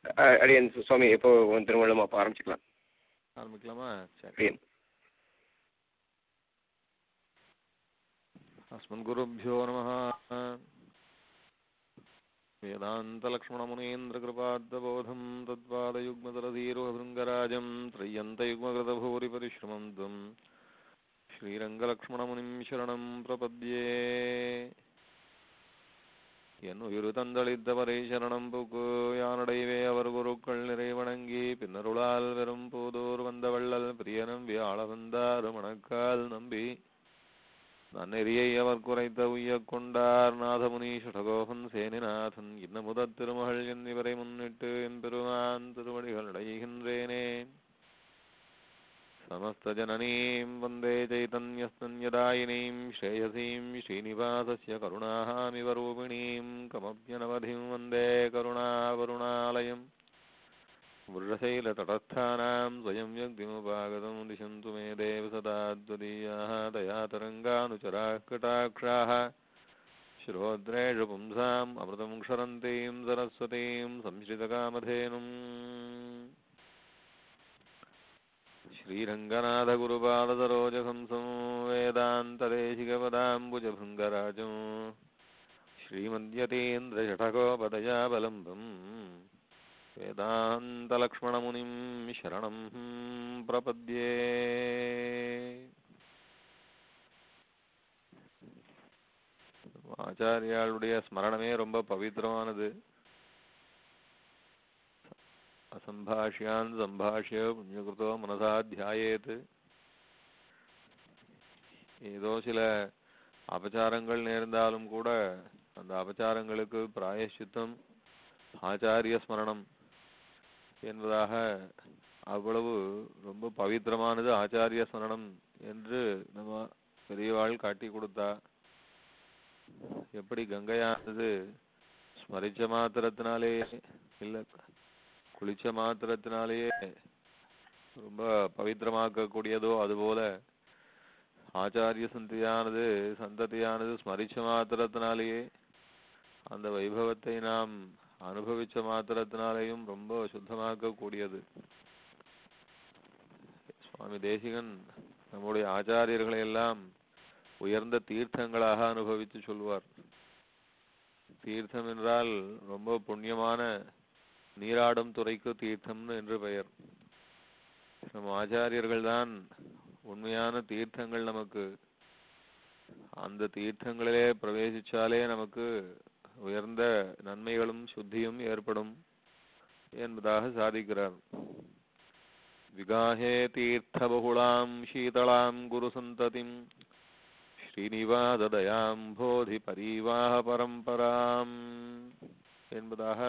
அ- அடியன் சு- சுவாமி எப்போ திருமணம் அப்போ ஆரம்பிச்சுக்கலாம் ஆரம்பிக்கலாமா சரி அடியன் अस्मद्गुरुभ्यो नमः वेदान्तलक्ष्मणमुनीन्द्रकृपाद्दबोधं तत्पादयुग्मदलधीरुभृङ्गराजं त्रय्यन्तयुग्मकृतभूरिपरिश्रमं त्वं श्रीरङ्गलक्ष्मणमुनिं शरणं प्रपद्ये என்னுயிரு தந்தளித்தவரை சரணம் புக்கு யானடைவே அவர் குருக்கள் நிறைவணங்கி பின்னருளால் வெறும் போதோர் வந்த வள்ளல் பிரியநம்பி ஆள வந்தார் மணக்கால் நம்பி நன்னெறியை அவர் குறைத்த உய்யக் கொண்டார் நாதமுனி ஷடகோபன் சேனிநாதன் இன்ன முதற் திருமகள் என் இவரை முன்னிட்டு என் பெருமான் திருவடிகள் அடைகின்றேனே சமஸ்த ஜனனீம் வந்தே சைதன்யஸ்தன்யதாயினீம் ஸ்ரேயசீம் ஸ்ரீனிவாசஸ்ய கருணாமிவ ரூபிணீம் கமப்யனவதிம் வந்தே கருணாவருணாலயம் वृषशैलतटस्थानां स्वयं व्यक्तिमुपागतं दिशन्तु मे देव सदा त्वदीयाः दयातरङ्गानुचराः कटाक्षाः श्रोद्रेषु पुंसाम् अमृतं क्षरन्तीं सरस्वतीं संश्रितकामधेनुम् श्रीरङ्गनाथगुरुपादसरोजहंसं वेदान्तदेशिकपदाम्बुजभृङ्गराजं श्रीमद्यतीन्द्रषठकोपदयावलम्बम् வேதாந்தலக்ஷ்மணமுனிம் சரணம் பிரபத்யே ஆச்சாரியாளுடைய ஸ்மரணமே ரொம்ப பவித்திரமானது அசம்பாஷ்யான் சம்பாஷ்ய புண்ணியகிருதோ மனசா தியாயேத் ஏதோ சில அபச்சாரங்கள் நேர்ந்தாலும் கூட அந்த அபச்சாரங்களுக்கு பிராயஷ்சித்தம் ஆச்சாரிய ஸ்மரணம் என்பதாக அவ்வளவு ரொம்ப பவித்திரமானது ஆச்சாரிய ஸ்மரணம் என்று நம்ம பெரியவாள் காட்டி கொடுத்தா எப்படி கங்கையானது ஸ்மரிச்ச மாத்திரத்தினாலேயே இல்ல குளிச்ச மாத்திரத்தினாலேயே ரொம்ப பவித்திரமாக்கக்கூடியதோ அதுபோல ஆச்சாரிய சந்ததியானது சந்ததியானது ஸ்மரிச்ச மாத்திரத்தினாலேயே அந்த வைபவத்தை நாம் அனுபவிச்ச மாத்திரத்தினாலேயும் ரொம்ப சுத்தமாக்க கூடியது சுவாமி தேசிகன் நம்முடைய ஆச்சாரியர்களை எல்லாம் உயர்ந்த தீர்த்தங்களாக அனுபவித்து சொல்வார் தீர்த்தம் என்றால் ரொம்ப புண்ணியமான நீராடும் துறைக்கு தீர்த்தம்னு என்று பெயர் நம் ஆச்சாரியர்கள் தான் உண்மையான தீர்த்தங்கள் நமக்கு அந்த தீர்த்தங்களிலே பிரவேசிச்சாலே நமக்கு உயர்ந்த நன்மைகளும் சுத்தியும் ஏற்படும் என்பதாக சாதிக்கிறார் விகாஹே தீர்த்தபகுளாம் சீதளாம் குரு சந்ததிம் ஸ்ரீனிவாததயாம் போதி பரிவாக பரம்பராம் என்பதாக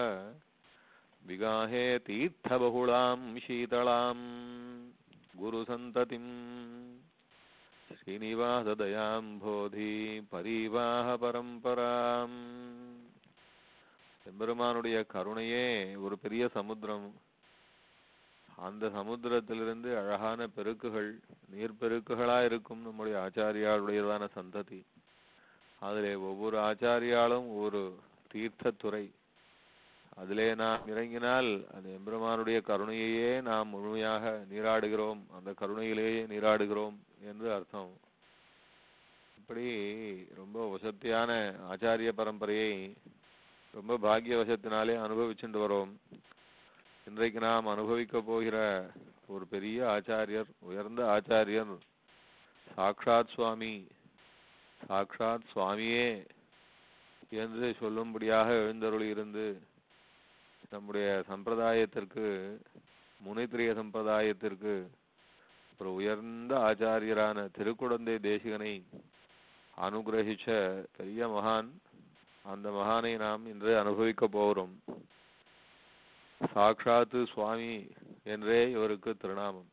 விகாஹே தீர்த்தபகுளாம் சீதளாம் குரு சந்ததிம் ஸ்ரீனிவாசதயாம் போதி பரிவாக பரம்பராம் எம்பெருமானுடைய கருணையே ஒரு பெரிய சமுத்திரம் அந்த சமுத்திரத்திலிருந்து அழகான பெருக்குகள் நீர்ப்பெருக்குகளா இருக்கும் நம்முடைய ஆச்சாரியாளுடையதான சந்ததி அதிலே ஒவ்வொரு ஆச்சாரியாலும் ஒரு தீர்த்தத்துறை அதிலே நாம் இறங்கினால் அந்த எம்பெருமானுடைய கருணையையே நாம் முழுமையாக நீராடுகிறோம் அந்த கருணையிலேயே நீராடுகிறோம் என்று அர்த்தம் இப்படி ரொம்ப வசத்தியான ஆச்சாரிய பரம்பரையை ரொம்ப பாக்கியவசத்தினாலே அனுபவிச்சுட்டு வரோம் இன்றைக்கு நாம் அனுபவிக்க போகிற ஒரு பெரிய ஆச்சாரியர் உயர்ந்த ஆச்சாரியர் சாக்ஷாத் சுவாமி சாக்ஷாத் சுவாமியே என்று சொல்லும்படியாக எழுந்தருளி இருந்து நம்முடைய சம்பிரதாயத்திற்கு முனைத்திரிய சம்பிரதாயத்திற்கு ஒரு உயர்ந்த ஆச்சாரியரான திருக்குடந்தை தேசிகனை அனுகிரகிச்ச பெரிய மகான் அந்த மகானை நாம் இன்று அனுபவிக்க போகிறோம் சாக்ஷாத்து சுவாமி என்றே இவருக்கு திருநாமம்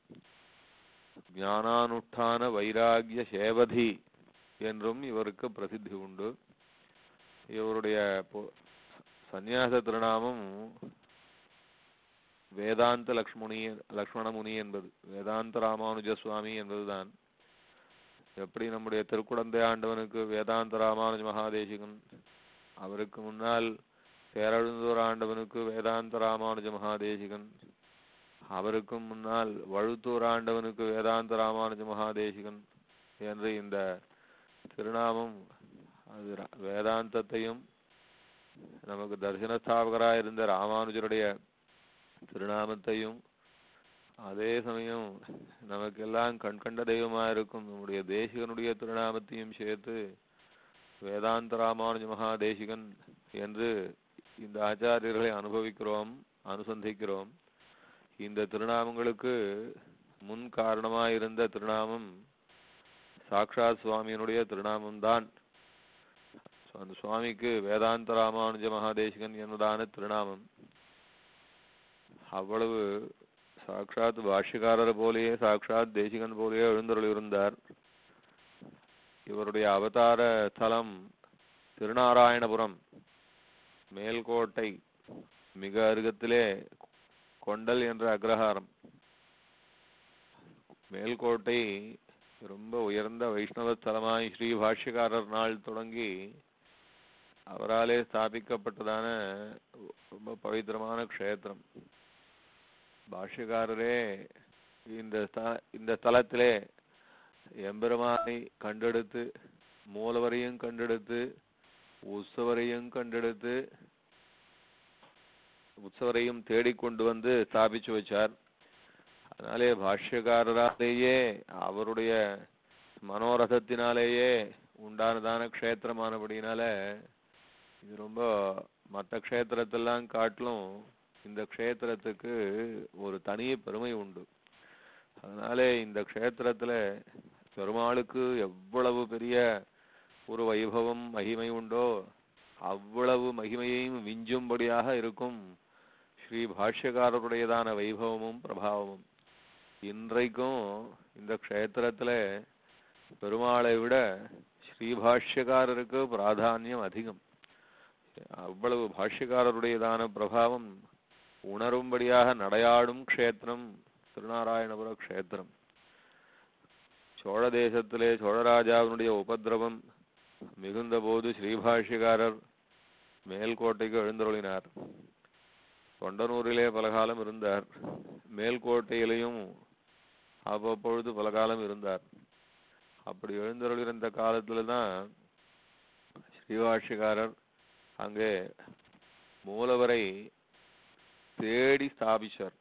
ஞானானுஷ்டான வைராகிய சேவதி என்றும் இவருக்கு பிரசித்தி உண்டு இவருடைய பொ- சந்நியாச திருநாமம் வேதாந்த லக்ஷ்மணி லக்ஷ்மணமுனி என்பது வேதாந்த ராமானுஜ சுவாமி என்பதுதான் எப்படி நம்முடைய திருக்குடந்தை ஆண்டவனுக்கு வேதாந்த ராமானுஜ மகாதேசிகன் அவருக்கு முன்னால் பேரழுந்தூர் ஆண்டவனுக்கு வேதாந்த ராமானுஜ மகாதேசிகன் அவருக்கும் முன்னால் வழுத்தூர் ஆண்டவனுக்கு வேதாந்த ராமானுஜ மகாதேசிகன் என்று இந்த திருநாமம் அது ர- வேதாந்தத்தையும் நமக்கு தரிசனஸ்தாபகராக இருந்த ராமானுஜருடைய திருநாமத்தையும் அதே சமயம் நமக்கெல்லாம் கண்கண்ட தெய்வமாக இருக்கும் நம்முடைய தேசிகனுடைய திருநாமத்தையும் சேர்த்து வேதாந்த ராமானுஜ மகாதேசிகன் என்று இந்த ஆச்சாரியர்களை அனுபவிக்கிறோம் அனுசந்திக்கிறோம் இந்த திருநாமங்களுக்கு முன் காரணமாயிருந்த திருநாமம் சாக்ஷாத் சுவாமியினுடைய திருநாமம்தான் அந்த சுவாமிக்கு வேதாந்த ராமானுஜ மகாதேசிகன் என்பதான திருநாமம் அவ்வளவு சாக்ஷாத் பாஷ்யக்காரர் போலேயே சாக்ஷாத் தேசிகன் போலேயே எழுந்தருளிருந்தார் இவருடைய அவதார தலம் திருநாராயணபுரம் மேல்கோட்டை மிக அருகத்திலே கொண்டல் என்ற அக்ரஹாரம் மேல்கோட்டை ரொம்ப உயர்ந்த வைஷ்ணவ ஸ்தலமாய் ஸ்ரீ பாஷ்யக்காரர் நாள் தொடங்கி அவராலே ஸ்தாபிக்கப்பட்டதான ரொம்ப பவித்திரமான க்ஷேத்திரம் பாஷ்யக்காரரே இந்த ஸ்த- இந்த ஸ்தலத்திலே எம்பெருமானை கண்டெடுத்து மூலவரையும் கண்டெடுத்து உற்சவரையும் கண்டெடுத்து உற்சவரையும் தேடிக்கொண்டு வந்து ஸ்தாபிச்சு வச்சார் அதனாலே பாஷ்யக்காரராலேயே அவருடைய மனோரதத்தினாலேயே உண்டானதான க்ஷேத்திரமானபடினால இது ரொம்ப மற்ற க்ஷேத்திரத்தெல்லாம் காட்டிலும் இந்த க்ஷேத்திரத்துக்கு ஒரு தனி பெருமை உண்டு அதனாலே இந்த க்ஷேத்திரத்துல பெருமாளுக்கு எவ்வளவு பெரிய ஒரு வைபவம் மகிமை உண்டோ அவ்வளவு மகிமையையும் விஞ்சும்படியாக இருக்கும் ஸ்ரீ பாஷ்யக்காரருடையதான வைபவமும் பிரபாவமும் இன்றைக்கும் இந்த க்ஷேத்திரத்துல பெருமாளை விட ஸ்ரீபாஷ்யக்காரருக்கு பிராதானியம் அதிகம் அவ்வளவு பாஷ்யக்காரருடையதான பிரபாவம் உணரும்படியாக நடையாடும் க்ஷேத்திரம் திருநாராயணபுர க்ஷேத்திரம் சோழ தேசத்திலே சோழராஜாவினுடைய உபதிரவம் மிகுந்த போது ஸ்ரீபாஷ்யக்காரர் மேல்கோட்டைக்கு எழுந்தருளினார் தொண்டனூரிலே பல காலம் இருந்தார் மேல்கோட்டையிலையும் அவ்வப்பொழுது பல காலம் இருந்தார் அப்படி எழுந்தருளிருந்த காலத்துல தான் ஸ்ரீபாஷ்யக்காரர் அங்கே மூலவரை தேடி ஸ்தாபிச்சார்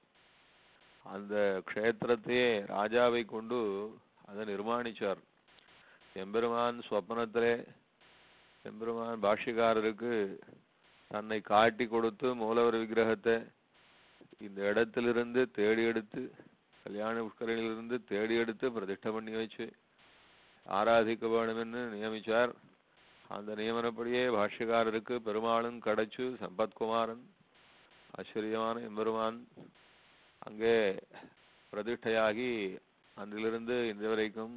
அந்த க்ஷேத்திரத்தையே ராஜாவை கொண்டு அதை நிர்மாணிச்சார் எம்பெருமான் ஸ்வப்னத்திலே எம்பெருமான் பாஷ்யக்காரருக்கு தன்னை காட்டி கொடுத்து மூலவர் விக்கிரகத்தை இந்த இடத்திலிருந்து தேடி எடுத்து கல்யாண புஷ்கரணிலிருந்து தேடி எடுத்து பிரதிஷ்டை பண்ணி வச்சு ஆராதிக்க வேணுமென்னு நியமிச்சார் அந்த நியமனப்படியே பாஷ்யக்காரருக்கு பெருமாளும் கிடைச்சு சம்பத்குமாரன் ஆச்சரியமான எம்பெருமான் அங்கே பிரதிஷ்டையாகி அன்றிலிருந்து இன்று வரைக்கும்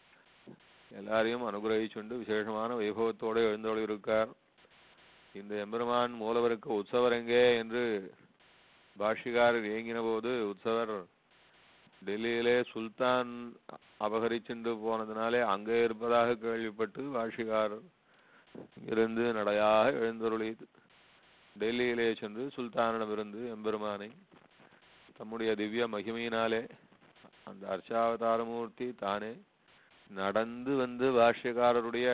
எல்லாரையும் அனுகிரகிச்சுண்டு விசேஷமான வைபவத்தோடு எழுந்தொழி இருக்கார் இந்த எம்பெருமான் மூலவருக்கு உற்சவர் எங்கே என்று பாஷ்யக்காரர் ஏங்கின போது உற்சவர் டெல்லியிலே சுல்தான் அபகரிச்சுண்டு போனதுனாலே அங்கே இருப்பதாக கேள்விப்பட்டு பாஷ்யக்காரர் இருந்து நடையாக எழுந்தருளி டெல்லியிலே சென்று சுல்தானிடமிருந்து எம்பெருமானை தம்முடைய திவ்ய மகிமையினாலே அந்த அர்ச்சாவதாரமூர்த்தி தானே நடந்து வந்து பாஷ்யக்காரருடைய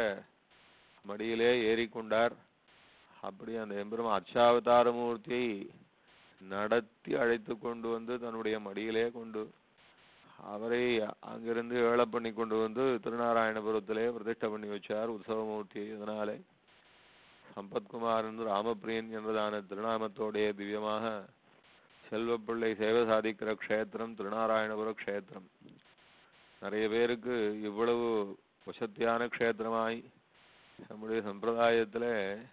மடியிலே ஏறிக்கொண்டார் அப்படி அந்த எம்பெருமான் அர்ச்சாவதாரமூர்த்தியை நடத்தி அழைத்து கொண்டு வந்து தன்னுடைய மடியிலே கொண்டு அவரை அங்கிருந்து ஏழ பண்ணி கொண்டு வந்து திருநாராயணபுரத்திலே பிரதிஷ்டை பண்ணி வச்சார் உற்சவமூர்த்தி இதனாலே சம்பத்குமாரன் ராமப்பிரியன் என்றதான திருநாமத்தோடைய திவ்யமாக செல்வப்பிள்ளை சேவை சாதிக்கிற க்ஷேத்திரம் திருநாராயணபுர க்ஷேத்திரம் நிறைய பேருக்கு இவ்வளவு வசத்தியான க்ஷேத்திரமாய் நம்முடைய சம்பிரதாயத்துல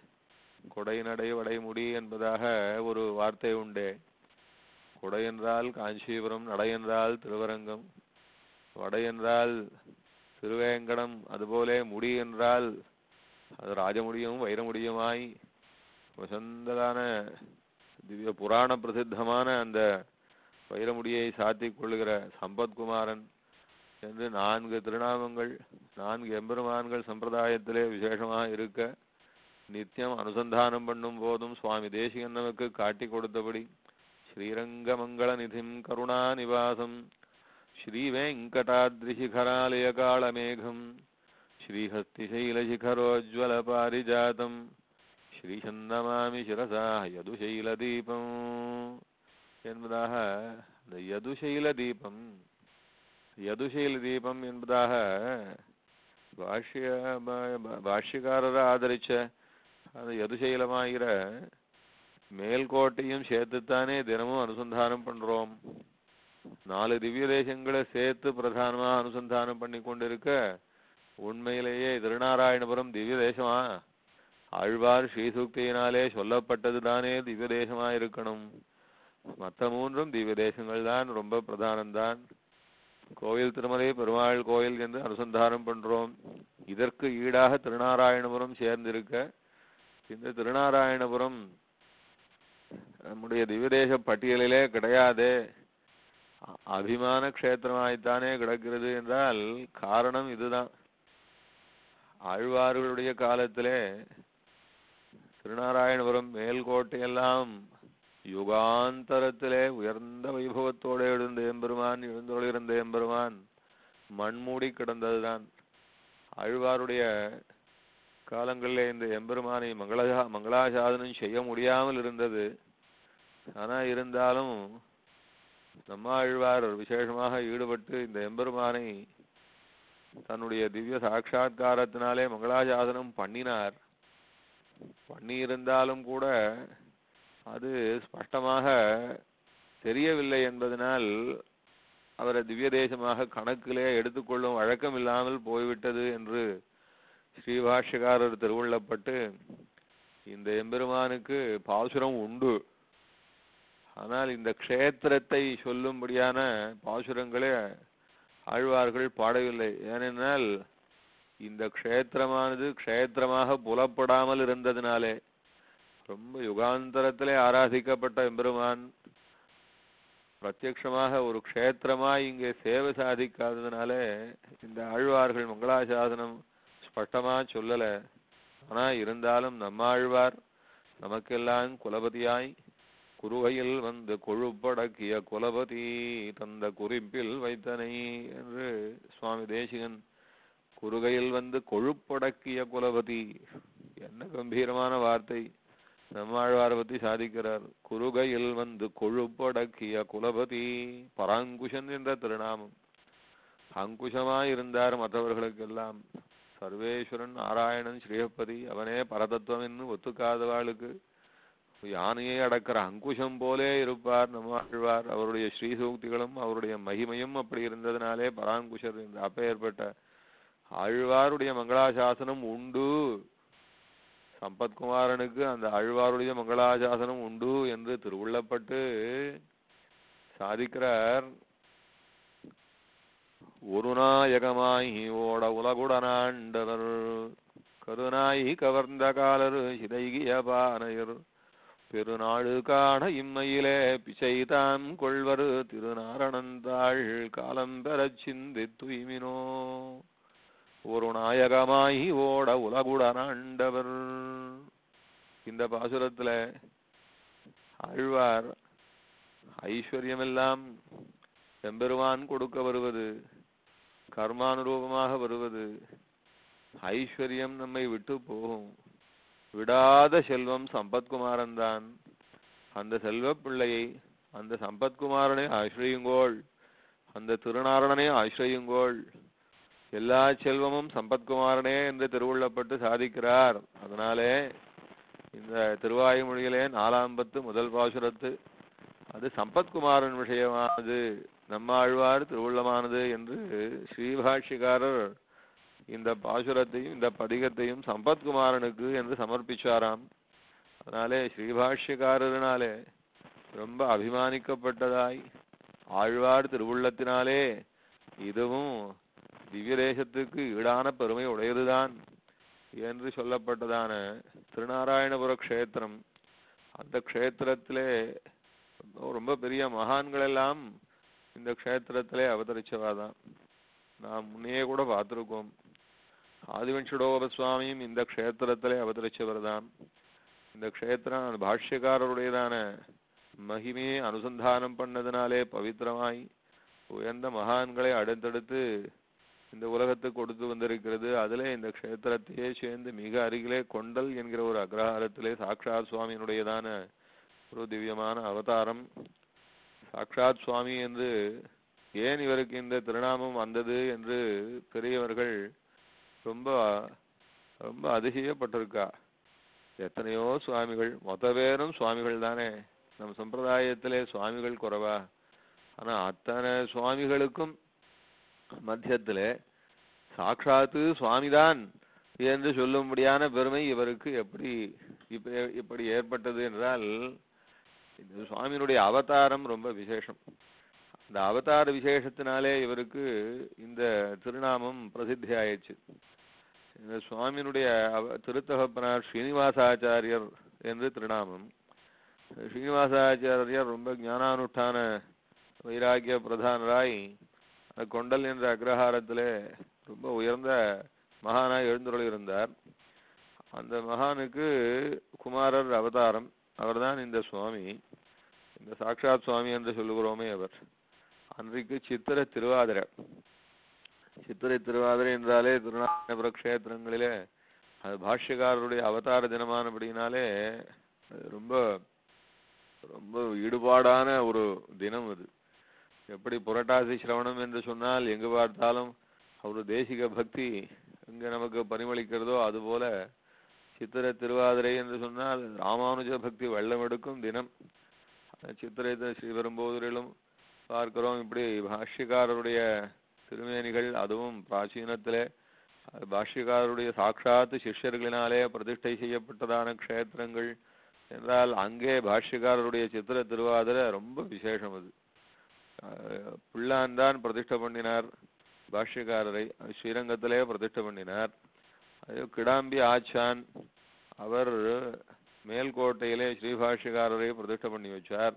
கொடை நடை வடைமுடி என்பதாக ஒரு வார்த்தை உண்டே கொடை என்றால் காஞ்சிபுரம் நடை என்றால் திருவரங்கம் வடை என்றால் திருவேங்கடம் அதுபோலே முடி என்றால் அது ராஜமுடியும் வைரமுடியுமாய் வசந்ததான திவ்ய புராண பிரசித்தமான அந்த வைரமுடியை சாத்திக் கொள்ளுகிற சம்பத்குமாரன் என்று நான்கு திருநாமங்கள் நான்கு எம்பெருமான்கள் சம்பிரதாயத்திலே விசேஷமாக இருக்க நித்தியம் அனுசந்தானம் பண்ணும் போதும் சுவாமி தேசிகன் நமக்கு காட்டி கொடுத்தபடி ஸ்ரீரங்கமங்கள நிதிம் கருணாநிவாசம் श्रीवेङ्कटाद्रिशिखरालयकालमेघम् श्रीहस्तिशैलशिखरोज्ज्वलपारिजातम् ஸ்ரீசந்தமாமி சிரசா யதுசைல என்பதாக இந்த யதுசைல தீபம் யதுசைல தீபம் என்பதாக பாஷ்ய பா- பா- பாஷ்யக்காரரை ஆதரிச்ச அந்த யதுசைலமாகிற மேல்கோட்டையும் சேர்த்துத்தானே தினமும் அனுசந்தானம் பண்றோம் நாலு திவ்ய தேசங்களை சேர்த்து பிரதானமா அனுசந்தானம் பண்ணி கொண்டிருக்க உண்மையிலேயே திருநாராயணபுரம் திவ்ய தேசமா ஆழ்வார் ஸ்ரீசூக்தியினாலே சொல்லப்பட்டது தானே திவ்ய தேசமா இருக்கணும் மற்ற மூன்றும் திவ்ய தேசங்கள் தான் ரொம்ப பிரதானம்தான் கோயில் திருமலை பெருமாள் கோயில் என்று அனுசந்தானம் பண்றோம் இதற்கு ஈடாக திருநாராயணபுரம் சேர்ந்திருக்க இந்த திருநாராயணபுரம் நம்முடைய திவ்யதேச பட்டியலிலே கிடையாதே அ- அபிமான க்ஷேத்திரமாய்த்தானே கிடக்கிறது என்றால் காரணம் இதுதான் ஆழ்வார்களுடைய காலத்திலே திருநாராயணபுரம் மேல்கோட்டையெல்லாம் யுகாந்தரத்திலே உயர்ந்த வைபவத்தோடு எழுந்த எம்பெருமான் எழுந்தொழிருந்த எம்பெருமான் மண்மூடி கிடந்ததுதான் ஆழ்வாருடைய காலங்களிலே இந்த எம்பெருமானை மங்களா மங்களாசாதனம் செய்ய முடியாமல் இருந்தது ஆனா இருந்தாலும் நம்மாழ்வார் விசேஷமாக ஈடுபட்டு இந்த எம்பெருமானை தன்னுடைய திவ்ய சாட்சா்காரத்தினாலே மங்களாசாசனம் பண்ணினார் பண்ணியிருந்தாலும் கூட அது ஸ்பஷ்டமாக தெரியவில்லை என்பதனால் அவரை திவ்ய தேசமாக கணக்கிலே எடுத்துக்கொள்ளும் வழக்கம் இல்லாமல் போய்விட்டது என்று ஸ்ரீபாஷ்யக்காரர் திருவுள்ளப்பட்டு இந்த எம்பெருமானுக்கு பாசுரம் உண்டு ஆனால் இந்த க்ஷேத்திரத்தை சொல்லும்படியான பாசுரங்களே ஆழ்வார்கள் பாடவில்லை ஏனென்றால் இந்த க்ஷேத்திரமானது க்ஷேத்திரமாக புலப்படாமல் இருந்ததினாலே ரொம்ப யுகாந்தரத்திலே ஆராதிக்கப்பட்ட எம்பெருமான் பிரத்யக்ஷமாக ஒரு க்ஷேத்திரமாய் இங்கே சேவை சாதிக்காததுனாலே இந்த ஆழ்வார்கள் மங்களாசாசனம் ஸ்பஷ்டமா சொல்லல ஆனா இருந்தாலும் நம்மாழ்வார் நமக்கெல்லாம் குலபதியாய் குருகையில் வந்து கொழுப்படக்கிய குலபதி தந்த குறிப்பில் வைத்தனை என்று சுவாமி தேசிகன் குருகையில் வந்து கொழுப்படக்கிய குலபதி என்ன கம்பீரமான வார்த்தை நம்மாழ்வாரை பத்தி சாதிக்கிறார் குருகையில் வந்து கொழுப்படக்கிய குலபதி பராங்குஷன் என்ற திருநாமம் அங்குஷமாயிருந்தார் மற்றவர்களுக்கெல்லாம் சர்வேஸ்வரன் நாராயணன் ஸ்ரீஹப்பதி அவனே பரதத்துவம் என்று ஒத்துக்காதவாளுக்கு யானையை அடக்கிற அங்குஷம் போலே இருப்பார் நம்மாழ்வார் அவருடைய ஸ்ரீசூக்திகளும் அவருடைய மகிமையும் அப்படி இருந்ததினாலே பராங்குஷர் என்று அப்பேற்பட்ட ஆழ்வாருடைய மங்களாசாசனம் உண்டு சம்பத்குமாரனுக்கு அந்த ஆழ்வாருடைய மங்களாசாசனம் உண்டு என்று திருவுள்ளப்பட்டு சாதிக்கிறார் ஒரு நாயகமாய் ஓட உலகுடனாண்டவர் கருநாயி கவர்ந்த காலர் சிதைகிய பானையர் பெருநாடு காண இம்மையிலே பிச்சைதாம் கொள்வர் திருநாரணந்தாள் காலம் பெறச் சிந்தி துய்மினோ ஒரு நாயகமாய் ஓட உலகுடனாண்டவர் இந்த பாசுரத்துல ஆழ்வார் ஐஸ்வர்யமெல்லாம் எம்பெருமான் கொடுக்க வருவது கர்மானுரூபமாக வருவது ஐஸ்வர்யம் நம்மை விட்டு போகும் விடாத செல்வம் சம்பத்குமாரன் தான் அந்த செல்வ பிள்ளையை அந்த சம்பத்குமாரனை ஆசிரியுங்கோள் அந்த திருநாரணனை ஆசிரியுங்கோள் எல்லா செல்வமும் சம்பத்குமாரனே என்று திருவுள்ளப்பட்டு சாதிக்கிறார் அதனாலே இந்த திருவாயுமொழியிலே நாலாம் பத்து முதல் பாசுரத்து அது சம்பத்குமாரன் விஷயமானது நம்மாழ்வார் திருவுள்ளமானது என்று ஸ்ரீபாஷ்யக்காரர் இந்த பாசுரத்தையும் இந்த பதிகத்தையும் சம்பத்குமாரனுக்கு என்று சமர்ப்பிச்சாராம் அதனாலே ஸ்ரீபாஷ்யக்காரரினாலே ரொம்ப அபிமானிக்கப்பட்டதாய் ஆழ்வார் திருவுள்ளத்தினாலே இதுவும் திவ்ய தேசத்துக்கு ஈடான பெருமை உடையதுதான் என்று சொல்லப்பட்டதான திருநாராயணபுர க்ஷேத்திரம் அந்த க்ஷேத்திரத்திலே ரொம்ப பெரிய மகான்கள் எல்லாம் இந்த க்ஷேத்திரத்திலே அவதரிச்சவாதான் நாம் முன்னையே கூட பார்த்திருக்கோம் ஆதிவன்ஷடோப சுவாமியும் இந்த க்ஷேத்திரத்திலே அவதரிச்சவர்தான் இந்த க்ஷேத்திரம் பாஷ்யக்காரருடையதான மகிமையை அனுசந்தானம் பண்ணதுனாலே பவித்திரமாய் உயர்ந்த மகான்களை அடுத்தடுத்து இந்த உலகத்துக்கு கொடுத்து வந்திருக்கிறது அதிலே இந்த க்ஷேத்திரத்தையே சேர்ந்து மிக அருகிலே கொண்டல் என்கிற ஒரு அக்ரஹாரத்திலே சாக்ஷாத் சுவாமியினுடையதான ஒரு திவ்யமான அவதாரம் சாக்ஷாத் சுவாமி என்று ஏன் இவருக்கு இந்த திருநாமம் வந்தது என்று பெரியவர்கள் ரொம்ப ரொம்ப அதிசயப்பட்டிருக்கா எத்தனையோ சுவாமிகள் மொத்த பேரும் சுவாமிகள் தானே நம் சம்பிரதாயத்திலே சுவாமிகள் குறைவா ஆனா அத்தனை சுவாமிகளுக்கும் மத்தியத்திலே சாட்சாத்து சுவாமிதான் என்று சொல்லும்படியான பெருமை இவருக்கு எப்படி இப்ப இப்படி ஏற்பட்டது என்றால் இந்த சுவாமியினுடைய அவதாரம் ரொம்ப விசேஷம் அந்த அவதார விசேஷத்தினாலே இவருக்கு இந்த திருநாமம் பிரசித்தி ஆயிடுச்சு இந்த சுவாமியினுடைய அவ திருத்தகப்பனார் ஸ்ரீனிவாசாச்சாரியர் என்று திருநாமம் ஸ்ரீனிவாசாச்சாரியர் ரொம்ப ஞானானுஷ்டான வைராக்கிய பிரதானராய் அந்த கொண்டல் என்ற அக்ரஹாரத்திலே ரொம்ப உயர்ந்த மகானாய் எழுந்துருள் இருந்தார் அந்த மகானுக்கு குமாரர் அவதாரம் அவர்தான் இந்த சுவாமி இந்த சாக்ஷாத் சுவாமி என்று சொல்லுகிறோமே அவர் அன்றைக்கு சித்திர திருவாதிரை சித்திரை திருவாதிரை என்றாலே திருநாபுர க்ஷேத்திரங்களிலே அது பாஷ்யக்காரருடைய அவதார தினமானபடினாலே அது ரொம்ப ரொம்ப ஈடுபாடான ஒரு தினம் அது எப்படி புரட்டாசி சிரவணம் என்று சொன்னால் எங்கு பார்த்தாலும் ஒரு தேசிக பக்தி எங்க நமக்கு பரிமளிக்கிறதோ அதுபோல சித்திரை திருவாதிரை என்று சொன்னால் ராமானுஜ பக்தி வெள்ளம் எடுக்கும் தினம் சித்திரை ஸ்ரீபெரும்போதூரிலும் பார்க்கிறோம் இப்படி பாஷ்யக்காரருடைய திருமேனிகள் அதுவும் பிராச்சீனத்திலே அது பாஷ்யக்காரருடைய சாட்சாத்து சிஷ்யர்களினாலே பிரதிஷ்டை செய்யப்பட்டதான க்ஷேத்திரங்கள் என்றால் அங்கே பாஷ்யக்காரருடைய சித்திர திருவாதிரை ரொம்ப விசேஷம் அது பிள்ளான் தான் பிரதிஷ்டை பண்ணினார் பாஷ்யக்காரரை ஸ்ரீரங்கத்திலே பிரதிஷ்டை பண்ணினார் அது கிடாம்பி ஆச்சான் அவர் மேல்கோட்டையிலே ஸ்ரீபாஷ்யக்காரரை பிரதிஷ்டை பண்ணி வச்சார்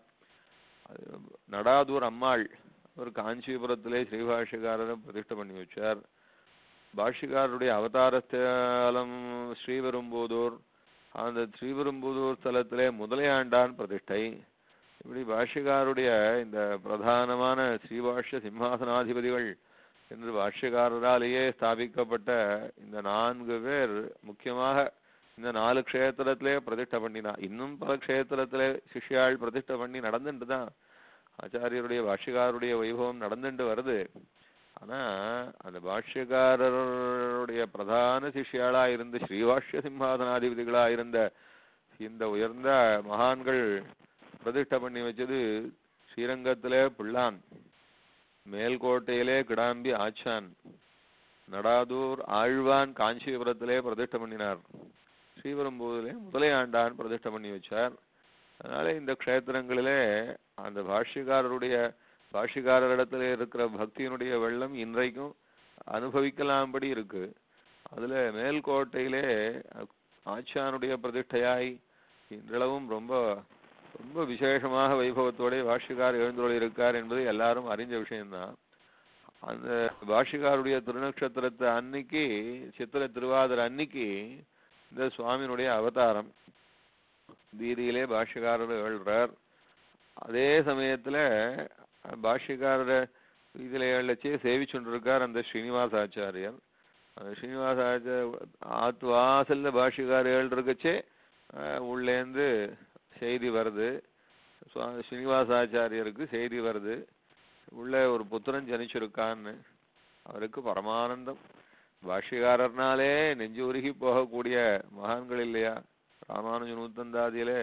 நடாதூர் அம்மாள் அவர் காஞ்சிபுரத்திலே ஸ்ரீபாஷ்யக்காரரை பிரதிஷ்டை பண்ணி வச்சார் பாஷ்யக்காரருடைய அவதாரஸ்தலம் ஸ்ரீபெரும்புதூர் அந்த ஸ்ரீபெரும்புதூர் ஸ்தலத்திலே முதலையாண்டான் பிரதிஷ்டை இப்படி பாஷ்யக்காருடைய இந்த பிரதானமான ஸ்ரீபாஷ்ய சிம்மாசனாதிபதிகள் என்று பாஷ்யக்காரராலேயே ஸ்தாபிக்கப்பட்ட இந்த நான்கு பேர் முக்கியமாக இந்த நாலு க்ஷேத்திரத்திலே பிரதிஷ்டை பண்ணினா இன்னும் பல க்ஷேத்திரத்திலே சிஷ்யாள் பிரதிஷ்டை பண்ணி நடந்துட்டு தான் ஆச்சாரியருடைய பாஷ்யக்காரருடைய வைபவம் நடந்துட்டு வருது ஆனா அந்த பாஷ்யக்காரருடைய பிரதான சிஷ்யாளா இருந்த ஸ்ரீபாஷ்ய சிம்மாசனாதிபதிகளா இருந்த இந்த உயர்ந்த மகான்கள் பிரதிஷ்டை பண்ணி வச்சது ஸ்ரீரங்கத்திலே பிள்ளான் மேல்கோட்டையிலே கிடாம்பி ஆச்சான் நடாதூர் ஆழ்வான் காஞ்சிபுரத்திலே பிரதிஷ்டை பண்ணினார் ஸ்ரீபெரும்பூதிலே முதலையாண்டான் பிரதிஷ்டை பண்ணி வச்சார் அதனால இந்த க்ஷேத்திரங்களிலே அந்த பாஷ்யக்காரருடைய பாஷ்யக்காரரிடத்துல இருக்கிற பக்தியினுடைய வெள்ளம் இன்றைக்கும் அனுபவிக்கலாம்படி இருக்கு அதுல மேல்கோட்டையிலே ஆச்சானுடைய பிரதிஷ்டையாய் இன்றளவும் ரொம்ப ரொம்ப விசேஷமாக வைபவத்தோட பாஷ்யக்கார் எழுந்துள்ள இருக்கார் என்பது எல்லாரும் அறிஞ்ச விஷயம்தான் அந்த பாஷ்யக்காருடைய திருநக்ஷத்திரத்தை அன்னைக்கு சித்திர திருவாதிர அன்னைக்கு இந்த சுவாமியினுடைய அவதாரம் வீதியிலே பாஷ்யக்காரர் எழுறார் அதே சமயத்துல பாஷ்யக்காரரை வீதியில எழச்சே சேவிச்சுருக்கார் அந்த ஸ்ரீனிவாசாச்சாரியர் அந்த ஸ்ரீனிவாசாச்சாரிய ஆத்து வாசல்ல பாஷ்யக்காரர் எழுறக்கச்சே உள்ளேந்து செய்தி வருது சுவா- ஸ்ரீனிவாசாச்சாரியருக்கு செய்தி வருது உள்ள ஒரு புத்திரன் ஜனிச்சிருக்கான்னு அவருக்கு பரமானந்தம் பாஷ்யக்காரர்னாலே நெஞ்சு உருகி போகக்கூடிய மகான்கள் இல்லையா ராமானுஜ நூத்தந்தாதியிலே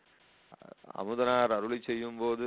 அமுதனார் அருளி செய்யும் போது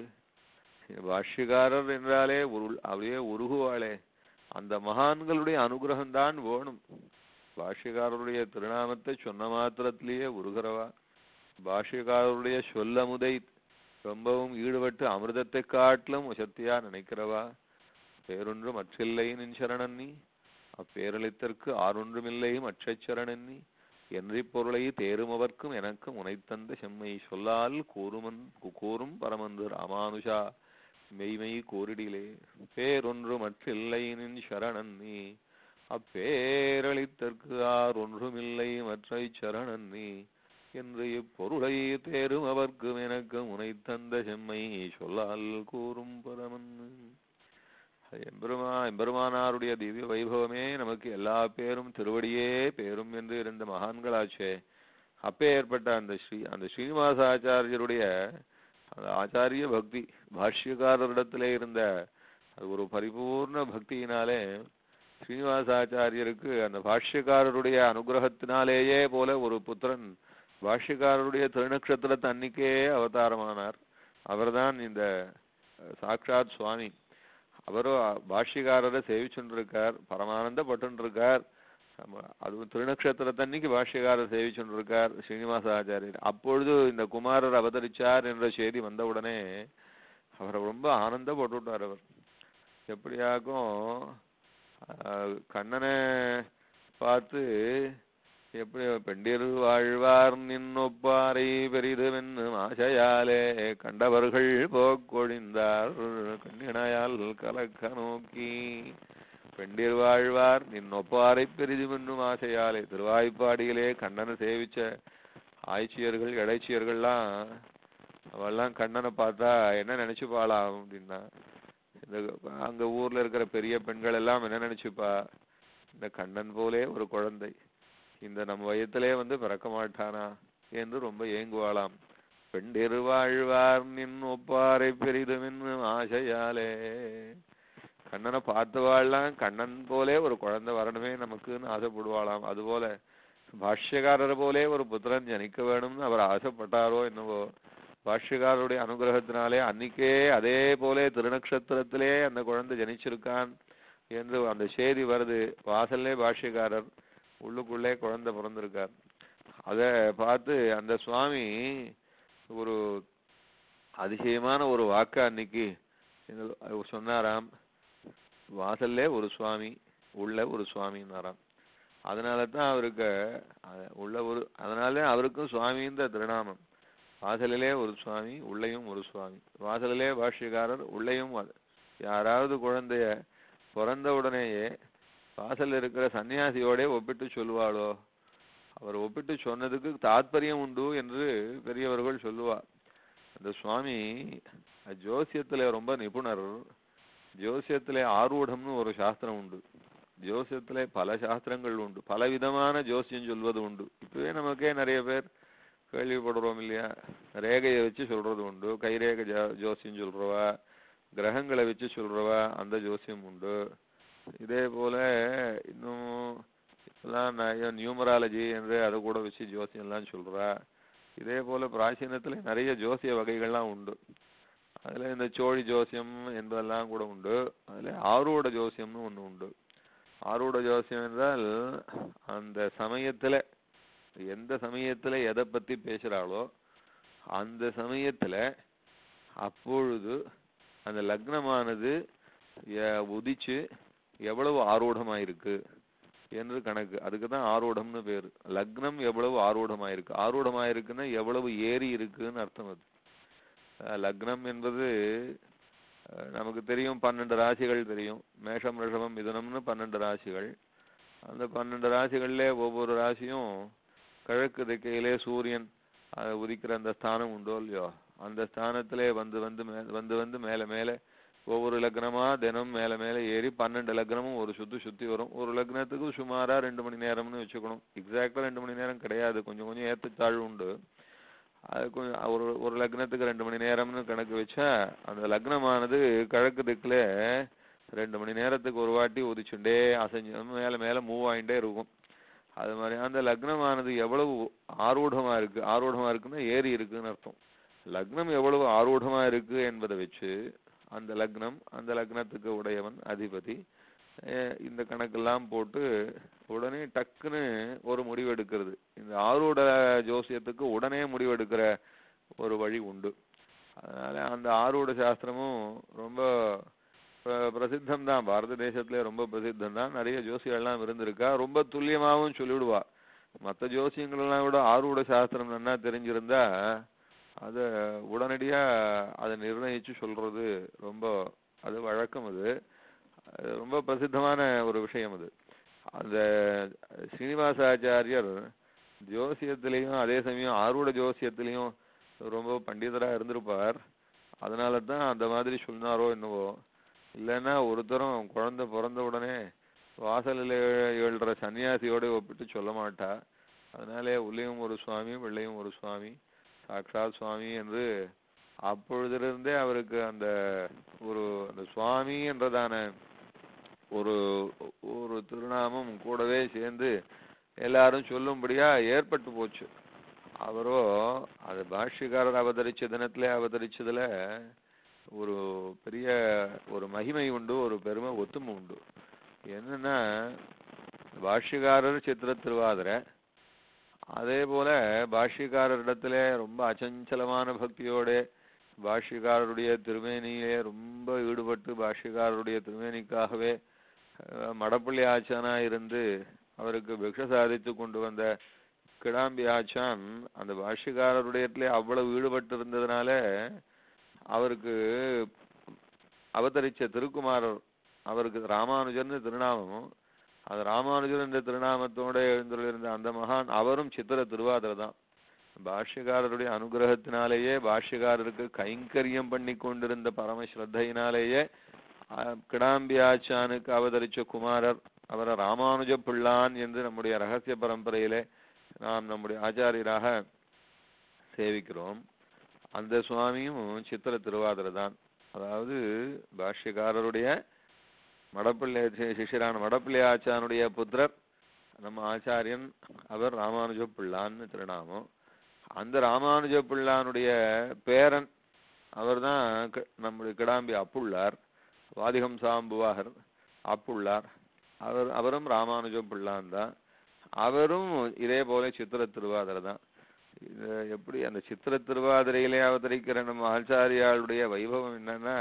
பாஷ்யக்காரர் என்றாலே உருள் அப்படியே உருகுவாளே அந்த மகான்களுடைய அனுகிரகம்தான் வேணும் பாஷ்யக்காரருடைய திருநாமத்தை சொன்ன மாத்திரத்திலேயே உருகிறவா பாஷ்யக்காரருடைய சொல்லமுதை ரொம்பவும் ஈடுபட்டு அமிர்தத்தை காட்டிலும் உசத்தியா நினைக்கிறவா பேரொன்று மற்றில்லை நின் சரணன் நீ அப்பேரளித்தற்கு ஆறொன்றுமில்லை மற்றச் சரணன் நீ என்றி பொருளை தேருமவர்க்கும் எனக்கும் உனைத்தந்த செம்மை சொல்லால் கூறுமன் கூறும் பரமந்து ராமானுஷா மெய்மை கூறிடிலே பேரொன்று மற்றில்லை நின் சரணன் நீ அப்பேரளித்தற்கு ஆர் ஒன்றுமில்லை மற்றை சரணன் நீ என்று இப்பொருளை தேரும் அவர்க்கும் எனக்கு உனை தந்த செம்மை சொல்லால் கூறும் பரமன் எம்பெருமா எம்பெருமானாருடைய திவ்ய வைபவமே நமக்கு எல்லா பேரும் திருவடியே பேரும் என்று இருந்த மகான்களாச்சே அப்பே ஏற்பட்ட அந்த ஸ்ரீ அந்த ஸ்ரீனிவாச ஆச்சாரியருடைய அந்த ஆச்சாரிய பக்தி பாஷ்யக்காரரிடத்திலே இருந்த அது ஒரு பரிபூர்ண பக்தியினாலே ஸ்ரீனிவாசாச்சாரியருக்கு அந்த பாஷ்யக்காரருடைய அனுகிரகத்தினாலேயே போல ஒரு புத்திரன் பாஷ்யக்காரருடைய திருநக்ஷத்திரத்து அன்னிக்கே அவதாரமானார் அவர்தான் இந்த அஹ், சாக்ஷாத் சுவாமி அவரும் அ- பாஷ்யக்காரரை சேவிச்சுருக்கார் பரமானந்தப்பட்டுருக்கார் அதுவும் திருநக்ஷத்திரத்தன்னைக்கு பாஷ்யக்காரர் சேவிச்சுருக்கார் ஸ்ரீனிவாச ஆச்சாரியர் அப்பொழுது இந்த குமாரர் அவதரிச்சார் என்ற செய்தி வந்தவுடனே அவரை ரொம்ப ஆனந்தப்பட்டுட்டார் அவர் எப்படியாக்கும் ஆஹ், கண்ணனை பார்த்து எப்படி பெண்டிர் வாழ்வார் நின்னொப்பாரை பெரிதுவென்னு ஆசையாலே கண்டவர்கள் போக்கொழிந்தார் கண்ணிணையால் கலக்க நோக்கி பெண்டிர் வாழ்வார் நின்னொப்பாரை பெரிதுவென்னும் ஆசையாலே திருவாய்ப்பாடியிலே கண்ணனை சேவிச்ச ஆய்ச்சியர்கள் இடைச்சியர்கள்லாம் அவெல்லாம் கண்ணனை பார்த்தா என்ன நினைச்சுப்பாளாம் அப்படின்னா இந்த அங்க ஊர்ல இருக்கிற பெரிய பெண்கள் எல்லாம் என்ன நினைச்சுப்பா இந்த கண்ணன் போலே ஒரு குழந்தை இந்த நம்ம வயத்திலே வந்து பிறக்க மாட்டானா என்று ரொம்ப ஏங்குவாளாம் பெண்டிரு வாழ்வார் நின் ஒப்பாரை பெரிதுமென்னு ஆசையாலே கண்ணனை பார்த்தவாள்லாம் கண்ணன் போலே ஒரு குழந்தை வரணுமே நமக்குன்னு ஆசைப்படுவாளாம் அதுபோல பாஷ்யக்காரர் போலே ஒரு புத்திரன் ஜனிக்க வேணும்னு அவர் ஆசைப்பட்டாரோ என்னவோ பாஷ்யக்காரருடைய அனுகிரகத்தினாலே அன்னிக்கே அதே போலே திருநக்ஷத்திரத்திலே அந்த குழந்தை ஜனிச்சிருக்கான் என்று அந்த செய்தி வருது வாசல்லே பாஷ்யக்காரர் உள்ளுக்குள்ளே குழந்தை பிறந்திருக்கார் அதை பார்த்து அந்த சுவாமி ஒரு அதிசயமான ஒரு வாக்கு அன்னைக்கு இந்த- அவர் சொன்னாராம் வாசல்லே ஒரு சுவாமி உள்ள ஒரு சுவாமின்னாராம் அதனால தான் அவருக்கு அஹ், உள்ள ஒரு அதனால அவருக்கும் சுவாமின்ற திருநாமம் வாசலிலே ஒரு சுவாமி உள்ளேயும் ஒரு சுவாமி வாசலிலே பாஷ்யக்காரர் உள்ளேயும் வா- யாராவது குழந்தைய பிறந்த உடனேயே வாசல்ல இருக்கிற சன்னியாசியோட ஒப்பிட்டு சொல்லுவாளோ அவர் ஒப்பிட்டு சொன்னதுக்கு தாத்பரியம் உண்டு என்று பெரியவர்கள் சொல்லுவார் அந்த சுவாமி அஹ், ஜோசியத்துல ரொம்ப நிபுணர் ஜோசியத்திலே ஆரூடம்னு ஒரு சாஸ்திரம் உண்டு ஜோசியத்திலே பல சாஸ்திரங்கள் உண்டு பல விதமான ஜோசியம் சொல்வது உண்டு இப்பவே நமக்கே நிறைய பேர் கேள்விப்படுறோம் இல்லையா ரேகையை வச்சு சொல்றது உண்டு கைரேகை ஜோ- ஜோசியம் சொல்றவா கிரகங்களை வச்சு சொல்றவா அந்த ஜோசியம் உண்டு இதே போல இன்னும் இப்பெல்லாம் நிறைய நியூமராலஜி என்று அதை கூட வச்சு ஜோசியம் எல்லாம் சொல்றா இதே போல பிராச்சீனத்துல நிறைய ஜோசிய வகைகள்லாம் உண்டு அதுல இந்த சோழி ஜோசியம் என்பதெல்லாம் கூட உண்டு அதுல ஆரூட ஜோசியம்னு ஒண்ணு உண்டு ஆரூட ஜோசியம் என்றால் அந்த சமயத்துல எந்த சமயத்துல எதை பத்தி பேசுறாளோ அந்த சமயத்துல அப்பொழுது அந்த லக்னமானது எ- உதிச்சு எவ்வளவு ஆரூடமாயிருக்கு என்று கணக்கு அதுக்கு தான் ஆரூடம்னு பேரு லக்னம் எவ்வளவு ஆரூடமாயிருக்கு ஆரூடமாயிருக்குன்னா எவ்வளவு ஏறி இருக்குன்னு அர்த்தம் அது அஹ் லக்னம் என்பது அஹ் நமக்கு தெரியும் பன்னெண்டு ராசிகள் தெரியும் மேஷம் ரிஷபம் மிதுனம்னு பன்னெண்டு ராசிகள் அந்த பன்னெண்டு ராசிகள்ல ஒவ்வொரு ராசியும் கிழக்கு திக்கையிலே சூரியன் அஹ் உதிக்கிற அந்த ஸ்தானம் உண்டோ இல்லையோ அந்த ஸ்தானத்திலே வந்து வந்து மே வந்து வந்து மேல மேல ஒவ்வொரு லக்னமா தினம் மேல மேல ஏறி பன்னெண்டு லக்னமும் ஒரு சுத்து சுத்தி வரும் ஒரு லக்னத்துக்கு சுமாரா ரெண்டு மணி நேரம்னு வச்சுக்கணும் எக்ஸாக்டா ரெண்டு மணி நேரம் கிடையாது கொஞ்சம் கொஞ்சம் ஏற்றத்தாழ்வு உண்டு அது கொஞ்சம் ஒரு ஒரு லக்னத்துக்கு ரெண்டு மணி நேரம்னு கணக்கு வச்சா அந்த லக்னமானது கிழக்கு திக்குல ரெண்டு மணி நேரத்துக்கு ஒரு வாட்டி உதிச்சுண்டே அசைஞ்சு மேல மேல மூவ் ஆயிட்டே இருக்கும் அது மாதிரி அந்த லக்னமானது எவ்வளவு ஆரூடமா இருக்கு ஆரூடமா இருக்குன்னா ஏறி இருக்குன்னு அர்த்தம் லக்னம் எவ்வளவு ஆரூடமா இருக்கு என்பதை வச்சு அந்த லக்னம் அந்த லக்னத்துக்கு உடையவன் அதிபதி அஹ் இந்த கணக்கெல்லாம் போட்டு உடனே டக்குன்னு ஒரு முடிவு எடுக்கிறது இந்த ஆரூட ஜோசியத்துக்கு உடனே முடிவெடுக்கிற ஒரு வழி உண்டு அதனால அந்த ஆரூட சாஸ்திரமும் ரொம்ப பிர- பிரசித்தம் தான் பாரத தேசத்துல ரொம்ப பிரசித்தம் தான் நிறைய ஜோசியெல்லாம் இருந்திருக்கா ரொம்ப துல்லியமாவும் சொல்லிவிடுவா மற்ற ஜோசியங்கள் எல்லாம் விட ஆரூட சாஸ்திரம் நன்னா தெரிஞ்சிருந்தா அத உடனடியா அதை நிர்ணயிச்சு சொல்றது ரொம்ப அது வழக்கம் அது அது ரொம்ப பிரசித்தமான ஒரு விஷயம் அது அந்த ஸ்ரீனிவாசாச்சாரியர் ஜோசியத்திலையும் அதே சமயம் ஆரூட ஜோசியத்திலையும் ரொம்ப பண்டிதரா இருந்திருப்பார் அதனால தான் அந்த மாதிரி சொன்னாரோ என்னவோ இல்லைன்னா ஒருத்தரும் குழந்தை பிறந்த உடனே வாசலில் எழுற சன்னியாசியோட ஒப்பிட்டு சொல்ல மாட்டா அதனாலே உள்ளேயும் ஒரு சுவாமி வெள்ளையும் ஒரு சுவாமி சாக்ஷாத் சுவாமி என்று அப்பொழுதிலிருந்தே அவருக்கு அந்த ஒரு அந்த சுவாமி என்றதான ஒரு ஒரு திருநாமம் கூடவே சேர்ந்து எல்லாரும் சொல்லும்படியா ஏற்பட்டு போச்சு அவரோ அது பாஷ்யக்காரர் அவதரிச்ச தினத்திலே அவதரிச்சதுல ஒரு பெரிய ஒரு மகிமை உண்டு ஒரு பெருமை ஒத்துமை உண்டு என்னன்னா பாஷ்யக்காரர் சித்திர திருவாதிரை அதே போல பாஷ்யக்காரரிடத்துல ரொம்ப அச்சஞ்சலமான பக்தியோட பாஷ்யக்காரருடைய திருமேனியிலே ரொம்ப ஈடுபட்டு பாஷ்யக்காரருடைய திருமேனிக்காகவே அஹ், மடப்பள்ளி ஆச்சானா இருந்து அவருக்கு பிக்ஷ சாதித்து கொண்டு வந்த கிடாம்பி ஆச்சான் அந்த பாஷ்யக்காரருடையத்திலே அவ்வளவு ஈடுபட்டு இருந்ததுனால அவருக்கு அவதரிச்ச திருக்குமாரர் அவருக்கு ராமானுஜர்னு திருநாமம் அது ராமானுஜர் என்ற திருநாமத்தோட எழுந்துள்ளிருந்த அந்த மகான் அவரும் சித்திர திருவாதிரை தான் பாஷ்யக்காரருடைய அனுகிரகத்தினாலேயே பாஷ்யக்காரருக்கு கைங்கரியம் பண்ணி கொண்டிருந்த பரம ஸ்ரத்தையினாலேயே அஹ், கிடாம்பி ஆச்சானுக்கு அவதரிச்ச குமாரர் அவரை ராமானுஜ பிள்ளான் என்று நம்முடைய ரகசிய பரம்பரையிலே நாம் நம்முடைய ஆச்சாரியராக சேவிக்கிறோம் அந்த சுவாமியும் சித்திர திருவாதிரை தான் அதாவது பாஷ்யக்காரருடைய மடப்பள்ளி சி- சிஷ்யரான மடப்பள்ளி ஆச்சானுடைய புத்திரர் நம்ம ஆச்சாரியன் அவர் ராமானுஜ பிள்ளான்னு திருநாமம் அந்த ராமானுஜ பிள்ளானுடைய பேரன் அவர்தான் க- நம்முடைய கிடாம்பி அப்புள்ளார் வாதிகம் சாம்புவாகர் அப்புள்ளார் அவர் அவரும் ராமானுஜ பிள்ளான் தான் அவரும் இதே போல சித்திர திருவாதிரை தான் இது எப்படி அந்த சித்திர திருவாதிரையிலே அவதரிக்கிற நம்ம ஆச்சாரியாளுடைய வைபவம் என்னன்னா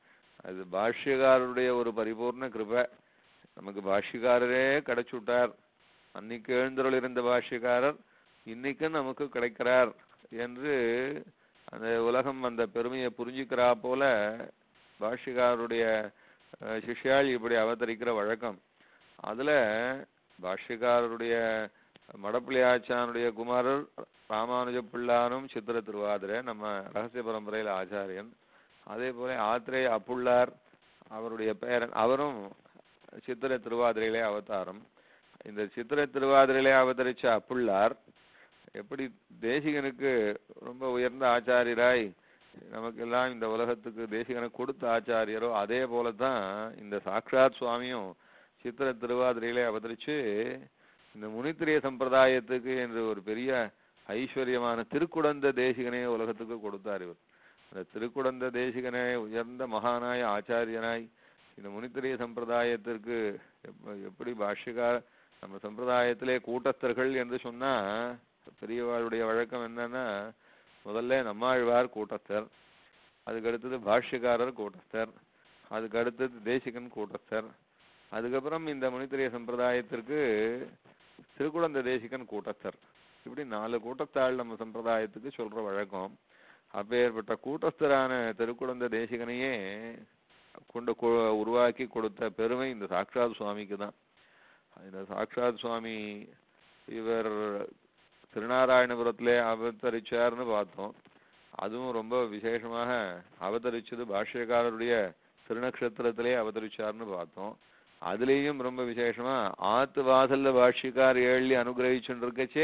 அது பாஷ்யக்காரருடைய ஒரு பரிபூர்ண கிருபை நமக்கு பாஷ்யக்காரரே கிடைச்சுட்டார் அன்னைக்கு எழுந்தருள் இருந்த பாஷ்யக்காரர் இன்னைக்கும் நமக்கு கிடைக்கிறார் என்று அந்த உலகம் அந்த பெருமையை புரிஞ்சுக்கிறா போல பாஷ்யக்காரருடைய அஹ், சிஷ்யாள் இப்படி அவதரிக்கிற வழக்கம் அதுல பாஷ்யக்காரருடைய மடப்பிள்ளை ஆச்சானுடைய குமாரர் ராமானுஜ பிள்ளாரும் சித்திர திருவாதிரை நம்ம ரகசிய பரம்பரையில் ஆச்சாரியன் அதே போல ஆத்திரேய அப்புள்ளார் அவருடைய பேரன் அவரும் சித்திர திருவாதிரையிலே அவதாரம் இந்த சித்திர திருவாதிரையிலே அவதரிச்ச அப்புள்ளார் எப்படி தேசிகனுக்கு ரொம்ப உயர்ந்த ஆச்சாரியராய் நமக்கெல்லாம் இந்த உலகத்துக்கு தேசிகனை கொடுத்த ஆச்சாரியரோ அதே போல தான் இந்த சாக்ஷாத் சுவாமியும் சித்திர திருவாதிரையிலே அவதரிச்சு இந்த முனித்திரிய சம்பிரதாயத்துக்கு என்று ஒரு பெரிய ஐஸ்வர்யமான திருக்குடந்த தேசிகனை உலகத்துக்கு கொடுத்தார் இவர் அந்த திருக்குடந்த தேசிகனை உயர்ந்த மகானாய் ஆச்சாரியனாய் இந்த முனித்திரிய சம்பிரதாயத்திற்கு எப்ப- எப்படி பாஷ்யக்கார நம்ம சம்பிரதாயத்திலே கூட்டஸ்தர்கள் என்று சொன்னா பெரியவாளுடைய வழக்கம் என்னன்னா முதல்ல நம்மாழ்வார் கூட்டஸ்தர் அதுக்கு அடுத்தது பாஷ்யக்காரர் கூட்டஸ்தர் அதுக்கு அடுத்தது தேசிகன் கூட்டஸ்தர் அதுக்கப்புறம் இந்த முனித்திரிய சம்பிரதாயத்திற்கு திருக்குடந்த தேசிகன் கூட்டஸ்தர் இப்படி நாலு கூட்டத்தாள் நம்ம சம்பிரதாயத்துக்கு சொல்ற வழக்கம் அப்பேற்பட்ட கூட்டஸ்தரான திருக்குடந்த தேசிகனையே கொண்டு கொ- உருவாக்கி கொடுத்த பெருமை இந்த சாக்ஷாத் சுவாமிக்கு தான் இந்த சாக்ஷாத் சுவாமி இவர் திருநாராயணபுரத்திலே அவதரிச்சார்னு பார்த்தோம் அதுவும் ரொம்ப விசேஷமாக அவதரிச்சது பாஷ்யக்காரருடைய திருநக்ஷத்திரத்திலே அவதரிச்சார்னு பார்த்தோம் அதுலேயும் ரொம்ப விசேஷமா ஆத்து வாசல்ல பாஷ்யக்கார் ஏழி அனுகிரகிச்சுட்டு இருக்கச்சே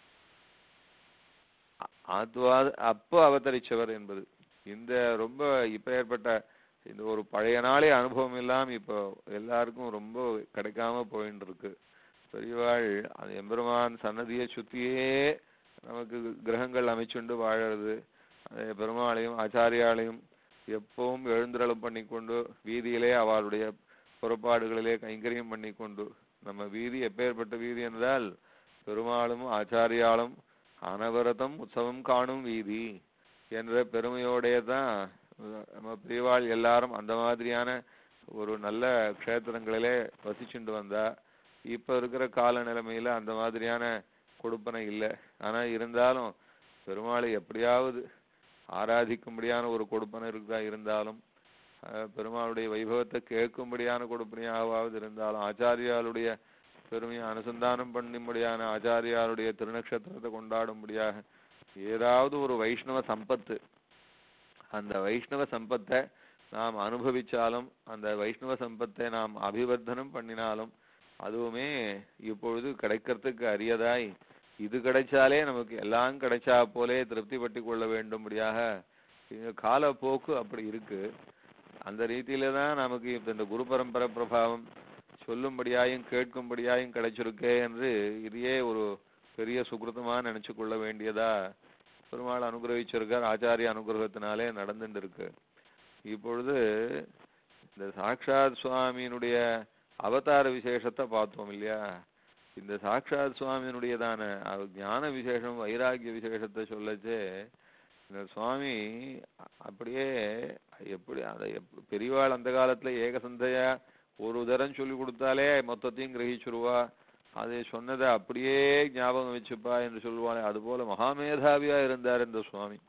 ஆ- ஆத்வா அப்போ அவதரிச்சவர் என்பது இந்த ரொம்ப இப்ப ஏற்பட்ட இந்த ஒரு பழைய நாளே அனுபவம் இல்லாம இப்போ எல்லாருக்கும் ரொம்ப கிடைக்காம போயின்னு இருக்கு பெரியவாள் அந்த எம்பெருமான் சன்னதியை சுத்தியே நமக்கு கிரகங்கள் அமைச்சுண்டு வாழறது அதே பெருமாளையும் ஆச்சாரியாளையும் எப்பவும் எழுந்திரளும் பண்ணிக்கொண்டு வீதியிலே அவளுடைய புறப்பாடுகளிலே கைங்கரியம் பண்ணிக்கொண்டு நம்ம வீதி எப்பேற்பட்ட வீதி என்றால் பெருமாளும் ஆச்சாரியாலும் அனவரதம் உற்சவம் காணும் வீதி என்ற பெருமையோடைய தான் நம்ம பெரியவாள் எல்லாரும் அந்த மாதிரியான ஒரு நல்ல க்ஷேத்திரங்களிலே வசிச்சுண்டு வந்தா இப்ப இருக்கிற கால நிலைமையில அந்த மாதிரியான கொடுப்பனை இல்லை ஆனா இருந்தாலும் பெருமாளை எப்படியாவது ஆராதிக்கும்படியான ஒரு கொடுப்பனை இருக்கா இருந்தாலும் அஹ், பெருமாளுடைய வைபவத்தை கேட்கும்படியான கொடுப்பனையாவது இருந்தாலும் ஆச்சாரியாளுடைய பெருமையை அனுசந்தானம் பண்ணும்படியான ஆச்சாரியாருடைய திருநக்ஷத்திரத்தை கொண்டாடும்படியாக ஏதாவது ஒரு வைஷ்ணவ சம்பத்து அந்த வைஷ்ணவ சம்பத்தை நாம் அனுபவிச்சாலும் அந்த வைஷ்ணவ சம்பத்தை நாம் அபிவர்த்தனம் பண்ணினாலும் அதுவுமே இப்பொழுது கிடைக்கிறதுக்கு அரியதாய் இது கிடைச்சாலே நமக்கு எல்லாம் கிடைச்சா போலே திருப்தி பட்டு கொள்ள வேண்டும்படியாக இங்க காலப்போக்கு அப்படி இருக்கு அந்த ரீதியில தான் நமக்கு இப்ப இந்த குரு பரம்பரை பிரபாவம் சொல்லும்படியாயும் கேட்கும்படியாயும் கிடைச்சிருக்கே என்று இதையே ஒரு பெரிய சுகிருத்தமா நினைச்சு கொள்ள வேண்டியதா பெருமாள் அனுகிரகிச்சிருக்கார் ஆச்சாரிய அனுகிரகத்தினாலே நடந்துட்டு இருக்கு இப்பொழுது இந்த சாக்ஷாத் சுவாமியினுடைய அவதார விசேஷத்தை பார்த்தோம் இல்லையா இந்த சாக்ஷாத் சுவாமியினுடையதான அவ- ஞான விசேஷம் வைராகிய விசேஷத்தை சொல்லச்சே இந்த சுவாமி அப்படியே எப்படி அந்த எப்- பெரியவாள் அந்த காலத்துல ஏகசந்தையா ஒரு தரம் சொல்லி கொடுத்தாலே மொத்தத்தையும் கிரகிச்சிருவா அதை சொன்னதை அப்படியே ஞாபகம் வச்சுப்பா என்று சொல்லுவாளே அதுபோல மகாமேதாவியா இருந்தார் இந்த சுவாமி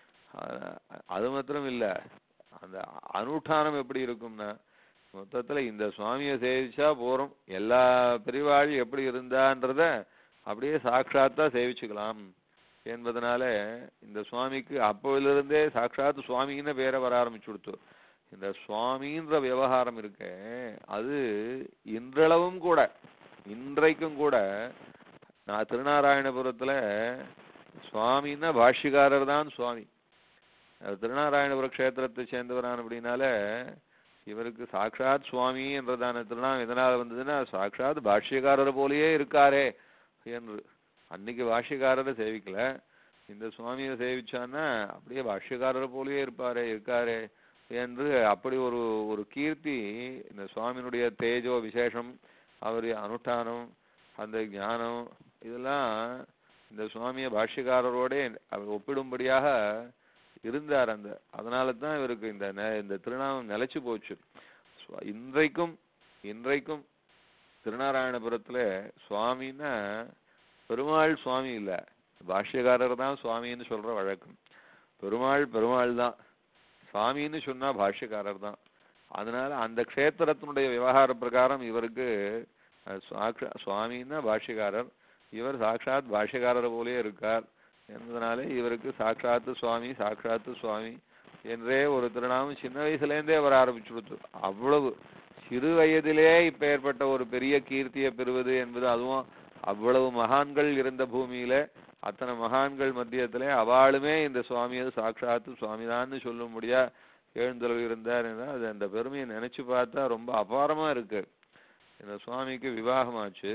அ- அது மாத்திரம் இல்ல அந்த அனுஷ்டானம் எப்படி இருக்கும்னா மொத்தத்துல இந்த சுவாமியை சேவிச்சா போறோம் எல்லா பெரியவாள் எப்படி இருந்தான்றத அப்படியே சாட்சாத்தா சேவிச்சுக்கலாம் என்பதனால இந்த சுவாமிக்கு அப்போதிலிருந்தே சாட்சாத் சுவாமின்னு பேரை வர ஆரம்பிச்சு கொடுத்து இந்த சுவாமின்ற விவகாரம் இருக்கே அது இன்றளவும் கூட இன்றைக்கும் கூட நான் திருநாராயணபுரத்துல சுவாமின்னா பாஷ்யக்காரர் தான் சுவாமி அது திருநாராயணபுர க்ஷேத்திரத்தை சேர்ந்தவரான அப்படின்னால இவருக்கு சாக்ஷாத் சுவாமி என்றதான திருநாமம் எதனால் வந்ததுன்னா சாக்ஷாத் பாஷ்யக்காரர் போலயே இருக்காரே என்று அன்னைக்கு பாஷ்யக்காரரை சேவிக்கல இந்த சுவாமியை சேவிச்சான்னா அப்படியே பாஷ்யக்காரர் போலயே இருப்பாரே இருக்காரே என்று அப்படி ஒரு ஒரு கீர்த்தி இந்த சுவாமியினுடைய தேஜோ விசேஷம் அவருடைய அனுஷ்டானம் அந்த ஞானம் இதெல்லாம் இந்த சுவாமியை பாஷ்யக்காரரோட அவர் ஒப்பிடும்படியாக இருந்தார் அந்த அதனால தான் இவருக்கு இந்த நெ- இந்த திருநாமம் நிலைச்சு போச்சு சுவா- இன்றைக்கும் இன்றைக்கும் திருநாராயணபுரத்துல சுவாமின்னா பெருமாள் சுவாமி இல்ல பாஷ்யக்காரர் தான் சுவாமின்னு சொல்ற வழக்கம் பெருமாள் பெருமாள் தான் சுவாமின்னு சொன்னா பாஷ்யக்காரர் தான் அதனால அந்த க்ஷேத்திரத்தினுடைய விவகார பிரகாரம் இவருக்கு அஹ், சாக்ஷா- சுவாமின்னா பாஷ்யக்காரர் இவர் சாக்ஷாத் பாஷ்யக்காரர் போலே இருக்கார் என்பதனாலே இவருக்கு சாக்ஷாத்து சுவாமி சாக்ஷாத்து சுவாமி என்றே ஒரு திருநாமம் சின்ன வயசுலேருந்தே வர ஆரம்பிச்சு கொடுத்து அவ்வளவு சிறு வயதிலே இப்ப ஏற்பட்ட ஒரு பெரிய கீர்த்தியை பெறுவது என்பது அதுவும் அவ்வளவு மகான்கள் இருந்த பூமியில அத்தனை மகான்கள் மத்தியத்திலே அவாளுமே இந்த சுவாமியை சாட்சாத்து சுவாமிதான்னு சொல்லும்படியா எழுந்தருள் இருந்தார் என்றால் அது அந்த பெருமையை நினைச்சு பார்த்தா ரொம்ப அபாரமா இருக்கு இந்த சுவாமிக்கு விவாகமாச்சு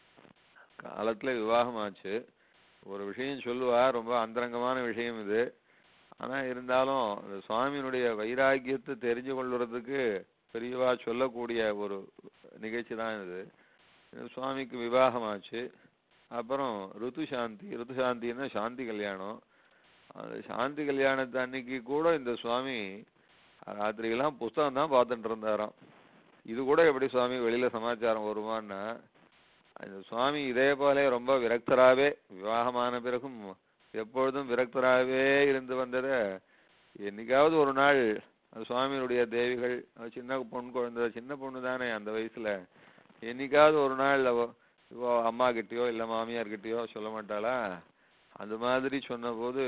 காலத்துல விவாகமாச்சு ஒரு விஷயம் சொல்லுவா ரொம்ப அந்தரங்கமான விஷயம் இது ஆனா இருந்தாலும் இந்த சுவாமியினுடைய வைராக்கியத்தை தெரிஞ்சு கொள்வதற்கு பெரியவா சொல்லக்கூடிய ஒரு நிகழ்ச்சி தான் இது இந்த சுவாமிக்கு விவாகமாச்சு அப்புறம் ருத்து சாந்தி ருத்து சாந்தின்னா சாந்தி கல்யாணம் அந்த சாந்தி கல்யாணத்து அன்னைக்கு கூட இந்த சுவாமி ராத்திரியெல்லாம் புஸ்தகம் தான் பார்த்துட்டு இருந்தாராம் இது கூட எப்படி சுவாமி வெளியில சமாச்சாரம் வருமான்னா அந்த சுவாமி இதே போல ரொம்ப விரக்தராகவே விவாகமான பிறகும் எப்பொழுதும் விரக்தராகவே இருந்து வந்தத என்னைக்காவது ஒரு நாள் அந்த சுவாமியினுடைய தேவிகள் அவ சின்ன பொண்ணு குழந்தை சின்ன பொண்ணு தானே அந்த வயசுல என்னைக்காவது ஒரு நாள் அவ இவோ அம்மா கிட்டயோ இல்ல மாமியார் கிட்டயோ சொல்ல மாட்டாளா அந்த மாதிரி சொன்னபோது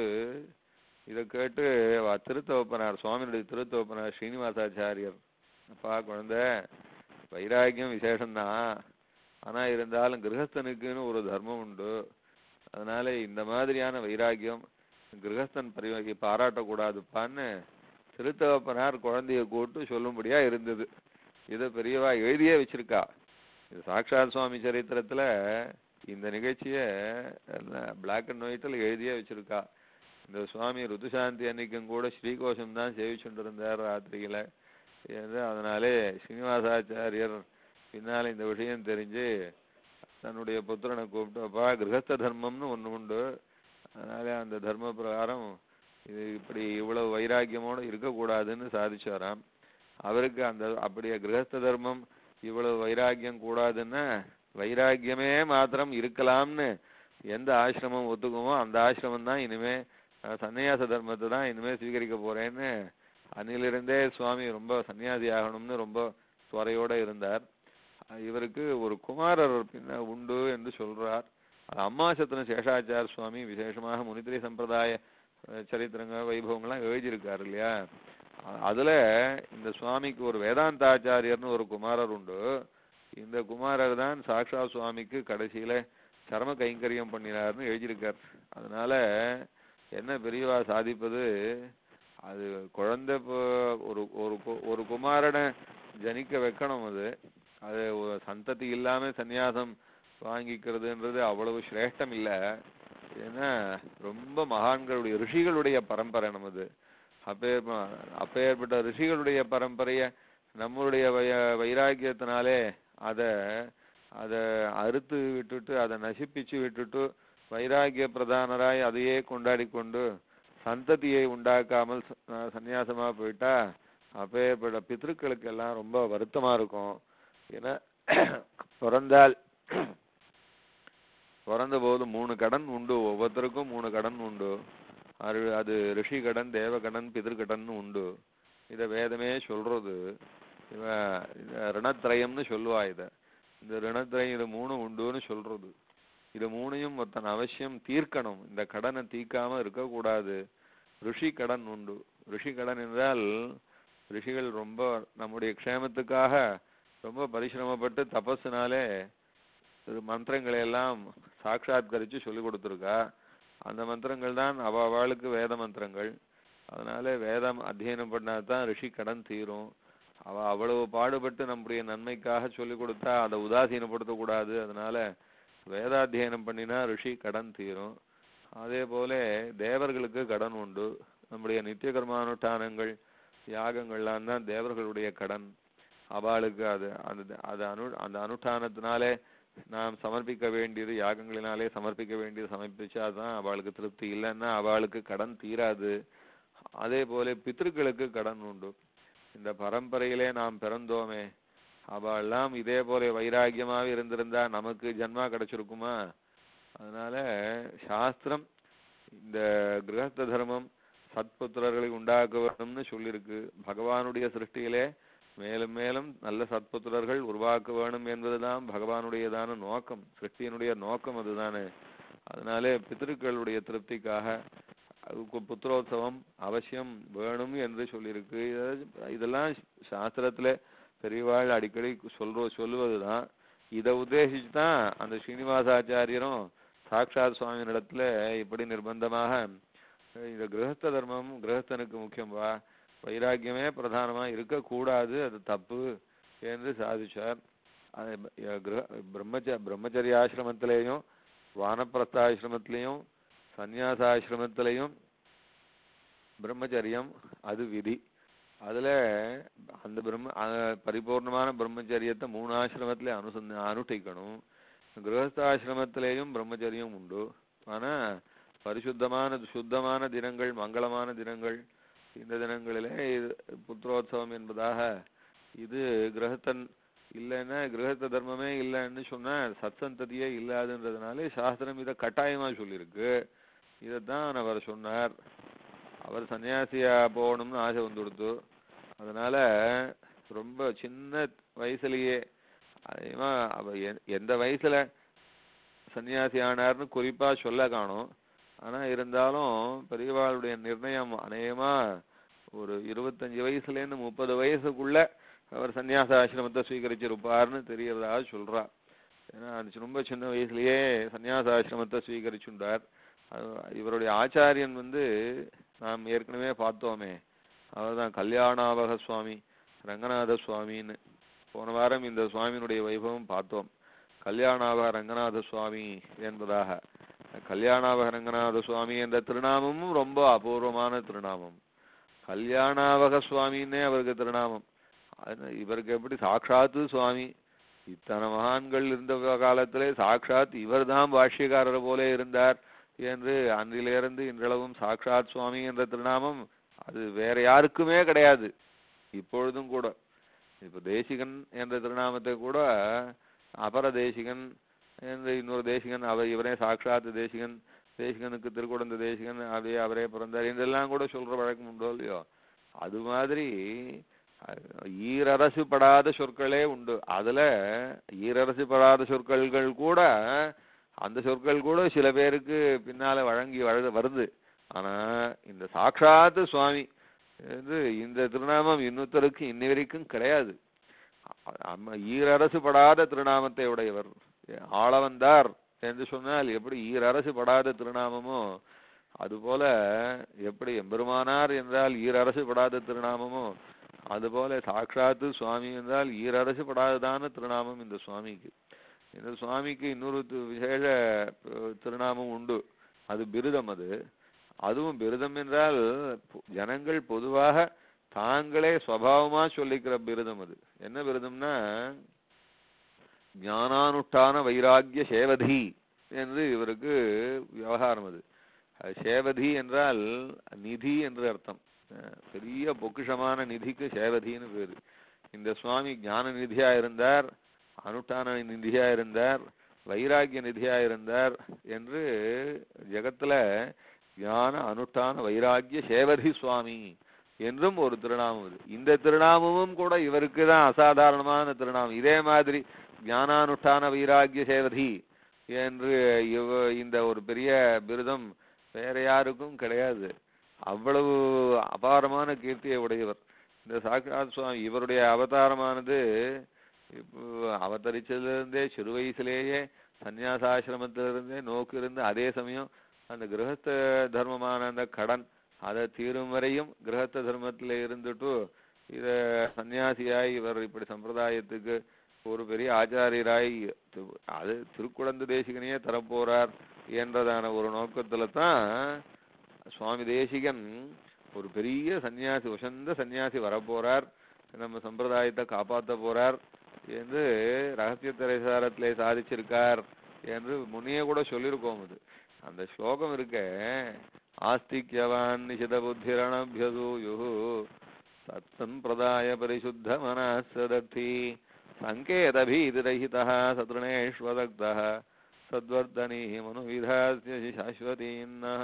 இதை கேட்டு அவ திருத்தவப்பனார் சுவாமியினுடைய திருத்தவப்பனார் ஸ்ரீனிவாசாச்சாரியர் அப்பா குழந்தை வைராக்கியம் விசேஷம்தான் ஆனா இருந்தாலும் கிரகஸ்தனுக்குன்னு ஒரு தர்மம் உண்டு அதனால இந்த மாதிரியான வைராக்கியம் கிரகஸ்தன் பரிவாக்கி பாராட்டக்கூடாதுப்பான்னு திருத்தகப்பனார் குழந்தைய கூட்டு சொல்லும்படியா இருந்தது இதை பெரியவா எழுதியே வச்சிருக்கா இது சாக்ஷாத் சுவாமி சரித்திரத்துல இந்த நிகழ்ச்சிய பிளாக் அண்ட் ஒயிட்ல எழுதியே வச்சிருக்கா இந்த சுவாமி ருத்துசாந்தி அன்னைக்கும் கூட ஸ்ரீகோஷம் தான் சேவிச்சுட்டு இருந்தார் ராத்திரியில ஏன்னா அதனாலே ஸ்ரீனிவாசாச்சாரியர் பின்னால இந்த விஷயம் தெரிஞ்சு தன்னுடைய புத்திரனை கூப்பிட்டு அப்பா கிரகஸ்த தர்மம்னு ஒண்ணு உண்டு அதனால அந்த தர்ம பிரகாரம் இது இப்படி இவ்வளவு வைராக்கியமோட இருக்கக்கூடாதுன்னு சாதிச்சாராம் அவருக்கு அந்த அப்படியே கிரகஸ்த தர்மம் இவ்வளவு வைராக்கியம் கூடாதுன்னா வைராக்கியமே மாத்திரம் இருக்கலாம்னு எந்த ஆசிரமம் ஒத்துக்குமோ அந்த ஆசிரமம் தான் இனிமே நான் சந்நியாச தர்மத்தை தான் இனிமே ஸ்வீகரிக்க போறேன்னு அன்னிலிருந்தே சுவாமி ரொம்ப சன்னியாசி ஆகணும்னு ரொம்ப துறையோட இருந்தார் இவருக்கு ஒரு குமாரர் பின்ன உண்டு என்று சொல்றார் அது அம்மாசத்திரம் சேஷாச்சார சுவாமி விசேஷமாக முனித்திரை சம்பிரதாய அஹ், சரித்திரங்கள் வைபவங்கள்லாம் எழுதியிருக்காரு இல்லையா அ- அதுல இந்த சுவாமிக்கு ஒரு வேதாந்தாச்சாரியர்னு ஒரு குமாரர் உண்டு இந்த குமாரர் தான் சாக்ஷா சுவாமிக்கு கடைசியில சரம கைங்கரியம் பண்ணினார்னு எழுதியிருக்கார் அதனால என்ன பெரியவா சாதிப்பது அது குழந்தை இப்போ- ஒரு ஒரு கு- ஒரு குமாரனை ஜனிக்க வைக்கணும் அது அது ஒரு சந்ததி இல்லாம சந்நியாசம் வாங்கிக்கிறதுன்றது அவ்வளவு சிரேஷ்டம் இல்ல ஏன்னா ரொம்ப மகான்களுடைய ரிஷிகளுடைய பரம்பரை நமது அப்பேர் அப்பேற்பட்ட ரிஷிகளுடைய பரம்பரைய நம்மளுடைய வய வைராக்கியத்தினாலே அத அத அறுத்து விட்டுட்டு அதை நசிப்பிச்சு விட்டுட்டு வைராக்கிய பிரதானராய் அதையே கொண்டாடி கொண்டு சந்ததியை உண்டாக்காமல் ச- அஹ் சந்நியாசமா போயிட்டா அப்பேற்பட்ட பித்ருக்களுக்கு எல்லாம் ரொம்ப வருத்தமா இருக்கும் ஏன்னா பிறந்தால் பிறந்த போது மூணு கடன் உண்டு ஒவ்வொருத்தருக்கும் மூணு கடன் உண்டு அது அது ரிஷி கடன் தேவ கடன் பிதிர்கடன் உண்டு இத வேதமே சொல்றது இவ இத ரிணத்திரயம்னு சொல்லுவா இத இந்த ரிணத்திரயம் இது மூணு உண்டுன்னு சொல்றது இது மூணையும் ஒருத்தன் அவசியம் தீர்க்கணும் இந்த கடனை தீர்க்காம இருக்கக்கூடாது ரிஷி கடன் உண்டு ரிஷி கடன் என்றால் ரிஷிகள் ரொம்ப நம்முடைய க்ஷேமத்துக்காக ரொம்ப பரிசிரமப்பட்டு தபஸுனாலே இது மந்திரங்களை எல்லாம் சாட்சாத்கரிச்சு சொல்லி கொடுத்துருக்கா அந்த மந்திரங்கள் தான் அவ அவளுக்கு வேத மந்திரங்கள் அதனால வேதம் அத்தியனம் பண்ணாதான் ரிஷி கடன் தீரும் அவ அவ்வளவு பாடுபட்டு நம்முடைய நன்மைக்காக சொல்லி கொடுத்தா அதை உதாசீனப்படுத்தக் கூடாது அதனால வேதாத்தியனம் பண்ணினா ரிஷி கடன் தீரும் அதே போல தேவர்களுக்கு கடன் உண்டு நம்முடைய நித்திய கர்மானுஷ்டானங்கள் யாகங்கள்லாம் தான் தேவர்களுடைய கடன் அவளுக்கு அது அந்த அது அனு அந்த அனுஷ்டானத்தினாலே நாம் சமர்ப்பிக்க வேண்டியது யாகங்களினாலே சமர்ப்பிக்க வேண்டியது சமர்ப்பிச்சாதான் அவளுக்கு திருப்தி இல்லைன்னா அவளுக்கு கடன் தீராது அதே போல பித்ருக்களுக்கு கடன் உண்டு இந்த பரம்பரையிலே நாம் பிறந்தோமே அவெல்லாம் இதே போல வைராகியமாக இருந்திருந்தா நமக்கு ஜன்மா கிடைச்சிருக்குமா அதனால சாஸ்திரம் இந்த கிரகஸ்த தர்மம் சத்புத்திரர்களை உண்டாக்க வேணும்னு சொல்லியிருக்கு பகவானுடைய சிருஷ்டியிலே மேலும் மேலும் நல்ல சத்புத்திரர்கள் உருவாக்க வேணும் என்பதுதான் பகவானுடையதான நோக்கம் சிருஷ்டியினுடைய நோக்கம் அதுதானே அதனாலே பித்திருக்களுடைய திருப்திக்காக அதுக்கு புத்திரோத்சவம் அவசியம் வேணும் என்று சொல்லியிருக்கு இத- இதெல்லாம் சாஸ்திரத்துல பெரியவாள் அடிக்கடி சொல்ற சொல்லுவதுதான் இதை உத்தேசிச்சு தான் அந்த ஸ்ரீனிவாசாச்சாரியரும் சாக்ஷாத் சுவாமியினிடத்துல இப்படி நிர்பந்தமாக இந்த கிரகஸ்த தர்மம் கிரகஸ்தனுக்கு முக்கியம்பா வைராக்கியமே பிரதானமா இருக்கக்கூடாது அது தப்பு என்று சாதிச்சார் அது ப- ய- கிரக பிரம்மச்ச பிரம்மச்சரியாசிரமத்திலேயும் வானப்பிரஸ்தாசிரமத்திலையும் சந்நியாசாசிரமத்திலையும் பிரம்மச்சரியம் அது விதி அதுல அந்த பிரம்ம அஹ் பரிபூர்ணமான பிரம்மச்சரியத்தை மூணு ஆசிரமத்திலே அனுசந்த அனுஷ்டிக்கணும் கிரகஸ்தாசிரமத்திலேயும் பிரம்மச்சரியம் உண்டு ஆனா பரிசுத்தமான சுத்தமான தினங்கள் மங்களமான தினங்கள் இந்த தினங்களிலே இது புத்திரோத்சவம் என்பதாக இது கிரகத்தன் இல்லைன்னா கிரகஸ்த தர்மமே இல்லைன்னு சொன்னா சத்சந்ததியே இல்லாதுன்றதுனாலே சாஸ்திரம் இதை கட்டாயமா சொல்லியிருக்கு இதைத்தான் அவர் சொன்னார் அவர் சன்னியாசியா போகணும்னு ஆசை வந்து கொடுத்து அதனால ரொம்ப சின்ன வயசுலயே அதிகமா அவ எ- எந்த வயசுல சன்னியாசி ஆனார்னு குறிப்பா சொல்ல காணும் ஆனா இருந்தாலும் பெரியவாளுடைய நிர்ணயம் அநேகமா ஒரு இருபத்தஞ்சு வயசுல இருந்து முப்பது வயசுக்குள்ள அவர் சன்னியாச ஆசிரமத்தை ஸ்வீகரிச்சிருப்பார்னு தெரியறதா சொல்றா ஏன்னா அது ரொம்ப சின்ன வயசுலயே சன்னியாச ஆசிரமத்தை ஸ்வீகரிச்சுண்டார் அது இவருடைய ஆச்சாரியன் வந்து நாம் ஏற்கனவே பார்த்தோமே அவர்தான் கல்யாணாவக சுவாமி ரங்கநாத சுவாமின்னு போன வாரம் இந்த சுவாமியினுடைய வைபவம் பார்த்தோம் கல்யாணாவக ரங்கநாத சுவாமி என்பதாக கல்யாணாவக ரங்கநாத சுவாமி என்ற திருநாமமும் ரொம்ப அபூர்வமான திருநாமம் கல்யாணாவக சுவாமின்னே அவருக்கு திருநாமம் அது இவருக்கு எப்படி சாட்சாத்து சுவாமி இத்தனை மகான்கள் இருந்த காலத்திலே சாட்சாத் இவர்தான் பாஷ்யக்காரர் போல இருந்தார் என்று அன்றிலிருந்து இன்றளவும் சாட்சாத் சுவாமி என்ற திருநாமம் அது வேற யாருக்குமே கிடையாது இப்பொழுதும் கூட இப்ப தேசிகன் என்ற திருநாமத்தை கூட அபர தேசிகன் என்று இன்னொரு தேசிகன் அவர் இவரே சாட்சாத் தேசிகன் தேசிகனுக்கு திருக்குடந்த தேசிகன் அப்படியே அவரே பிறந்தார் என்றெல்லாம் கூட சொல்ற வழக்கம் உண்டோ இல்லையோ அது மாதிரி அஹ் ஈரரசு படாத சொற்களே உண்டு அதுல ஈரரசு படாத சொற்கள்கள் கூட அந்த சொற்கள் கூட சில பேருக்கு பின்னால வழங்கி வரு- வருது ஆனா இந்த சாட்சாத்து சுவாமி இது இந்த திருநாமம் இன்னொருத்தருக்கு இன்னி வரைக்கும் கிடையாது அ- அம்ம ஈரரசு படாத திருநாமத்தை உடையவர் ஆளவந்தார் என்று சொன்னால் எப்படி ஈரரசு படாத திருநாமமோ அதுபோல எப்படி எம்பெருமானார் என்றால் ஈரரசு படாத திருநாமமோ அதுபோல சாட்சாத்து சுவாமி என்றால் ஈரரசு படாததான திருநாமம் இந்த சுவாமிக்கு இந்த சுவாமிக்கு இன்னொரு தி- விசேஷ அஹ், திருநாமம் உண்டு அது பிருதம் அது அதுவும் பிருதம் என்றால் பொ- ஜனங்கள் பொதுவாக தாங்களே சுவாவமா சொல்லிக்கிற பிருதம் அது என்ன பிருதம்னா ஞானானுஷ்டான வைராக்கிய சேவதி என்று இவருக்கு விவகாரம் அது அது சேவதி என்றால் நிதி என்று அர்த்தம் அஹ் பெரிய பொக்கிஷமான நிதிக்கு சேவதின்னு பேரு இந்த சுவாமி ஞான நிதியா இருந்தார் அனுஷ்டான நிதியா இருந்தார் வைராக்கிய நிதியா இருந்தார் என்று ஜெகத்துல ஞான அனுஷ்டான வைராக்கிய சேவதி சுவாமி என்றும் ஒரு திருநாமம் இது இந்த திருநாமமும் கூட இவருக்கு தான் அசாதாரணமான திருநாமம் இதே மாதிரி ஞானானுஷ்டான வைராக்கிய சேவதி என்று இவ இந்த ஒரு பெரிய பிருதம் வேற யாருக்கும் கிடையாது அவ்வளவு அபாரமான கீர்த்தியை உடையவர் இந்த சாக்ஷாத் சுவாமி இவருடைய அவதாரமானது இப்போ அவதரிச்சதிலிருந்தே சிறு வயசுலேயே சந்நியாசாசிரமத்திலிருந்தே நோக்கு இருந்து அதே சமயம் அந்த கிரகஸ்த தர்மமான அந்த கடன் அதை தீரும் வரையும் கிரகஸ்த தர்மத்தில் இருந்துட்டு இத சன்னியாசியாய் இவர் இப்படி சம்பிரதாயத்துக்கு ஒரு பெரிய ஆச்சாரியராய் தி- அது திருக்குழந்தை தேசிகனையே தரப்போறார் என்றதான ஒரு நோக்கத்துல தான் சுவாமி தேசிகன் ஒரு பெரிய சன்னியாசி உசந்த சன்னியாசி வரப்போறார் நம்ம சம்பிரதாயத்தை காப்பாத்த போறார் என்று ரகசிய திரைசாரத்திலே சாதிச்சிருக்கார் என்று முன்னையே கூட சொல்லியிருக்கோம் அது அந்த ஸ்லோகம் இருக்க ஆஸ்திக்யவான் நிஷித புத்திரணபியதூயு சத்சம்பிரதாய பரிசுத்த மனசதர்த்தி சங்கேதபீதிரஹிதः சத்ருணேஷ்வதக்தः சத்வர்தனீ மனுவிதாஸ்ய சாஸ்வதீன்னः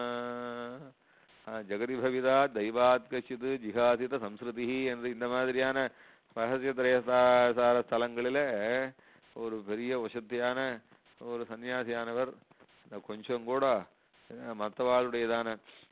ஜெகதிபவிதா தெய்வாத் கச்சித் ஜிஹாசித சம்ஸ்ருதி என்று இந்த மாதிரியான ரகசிய திரயசார ஸ்தலங்களில ஒரு பெரிய வசத்தியான ஒரு சன்னியாசியானவர் இந்த கொஞ்சம் கூட அஹ், மத்தவாளுடையதான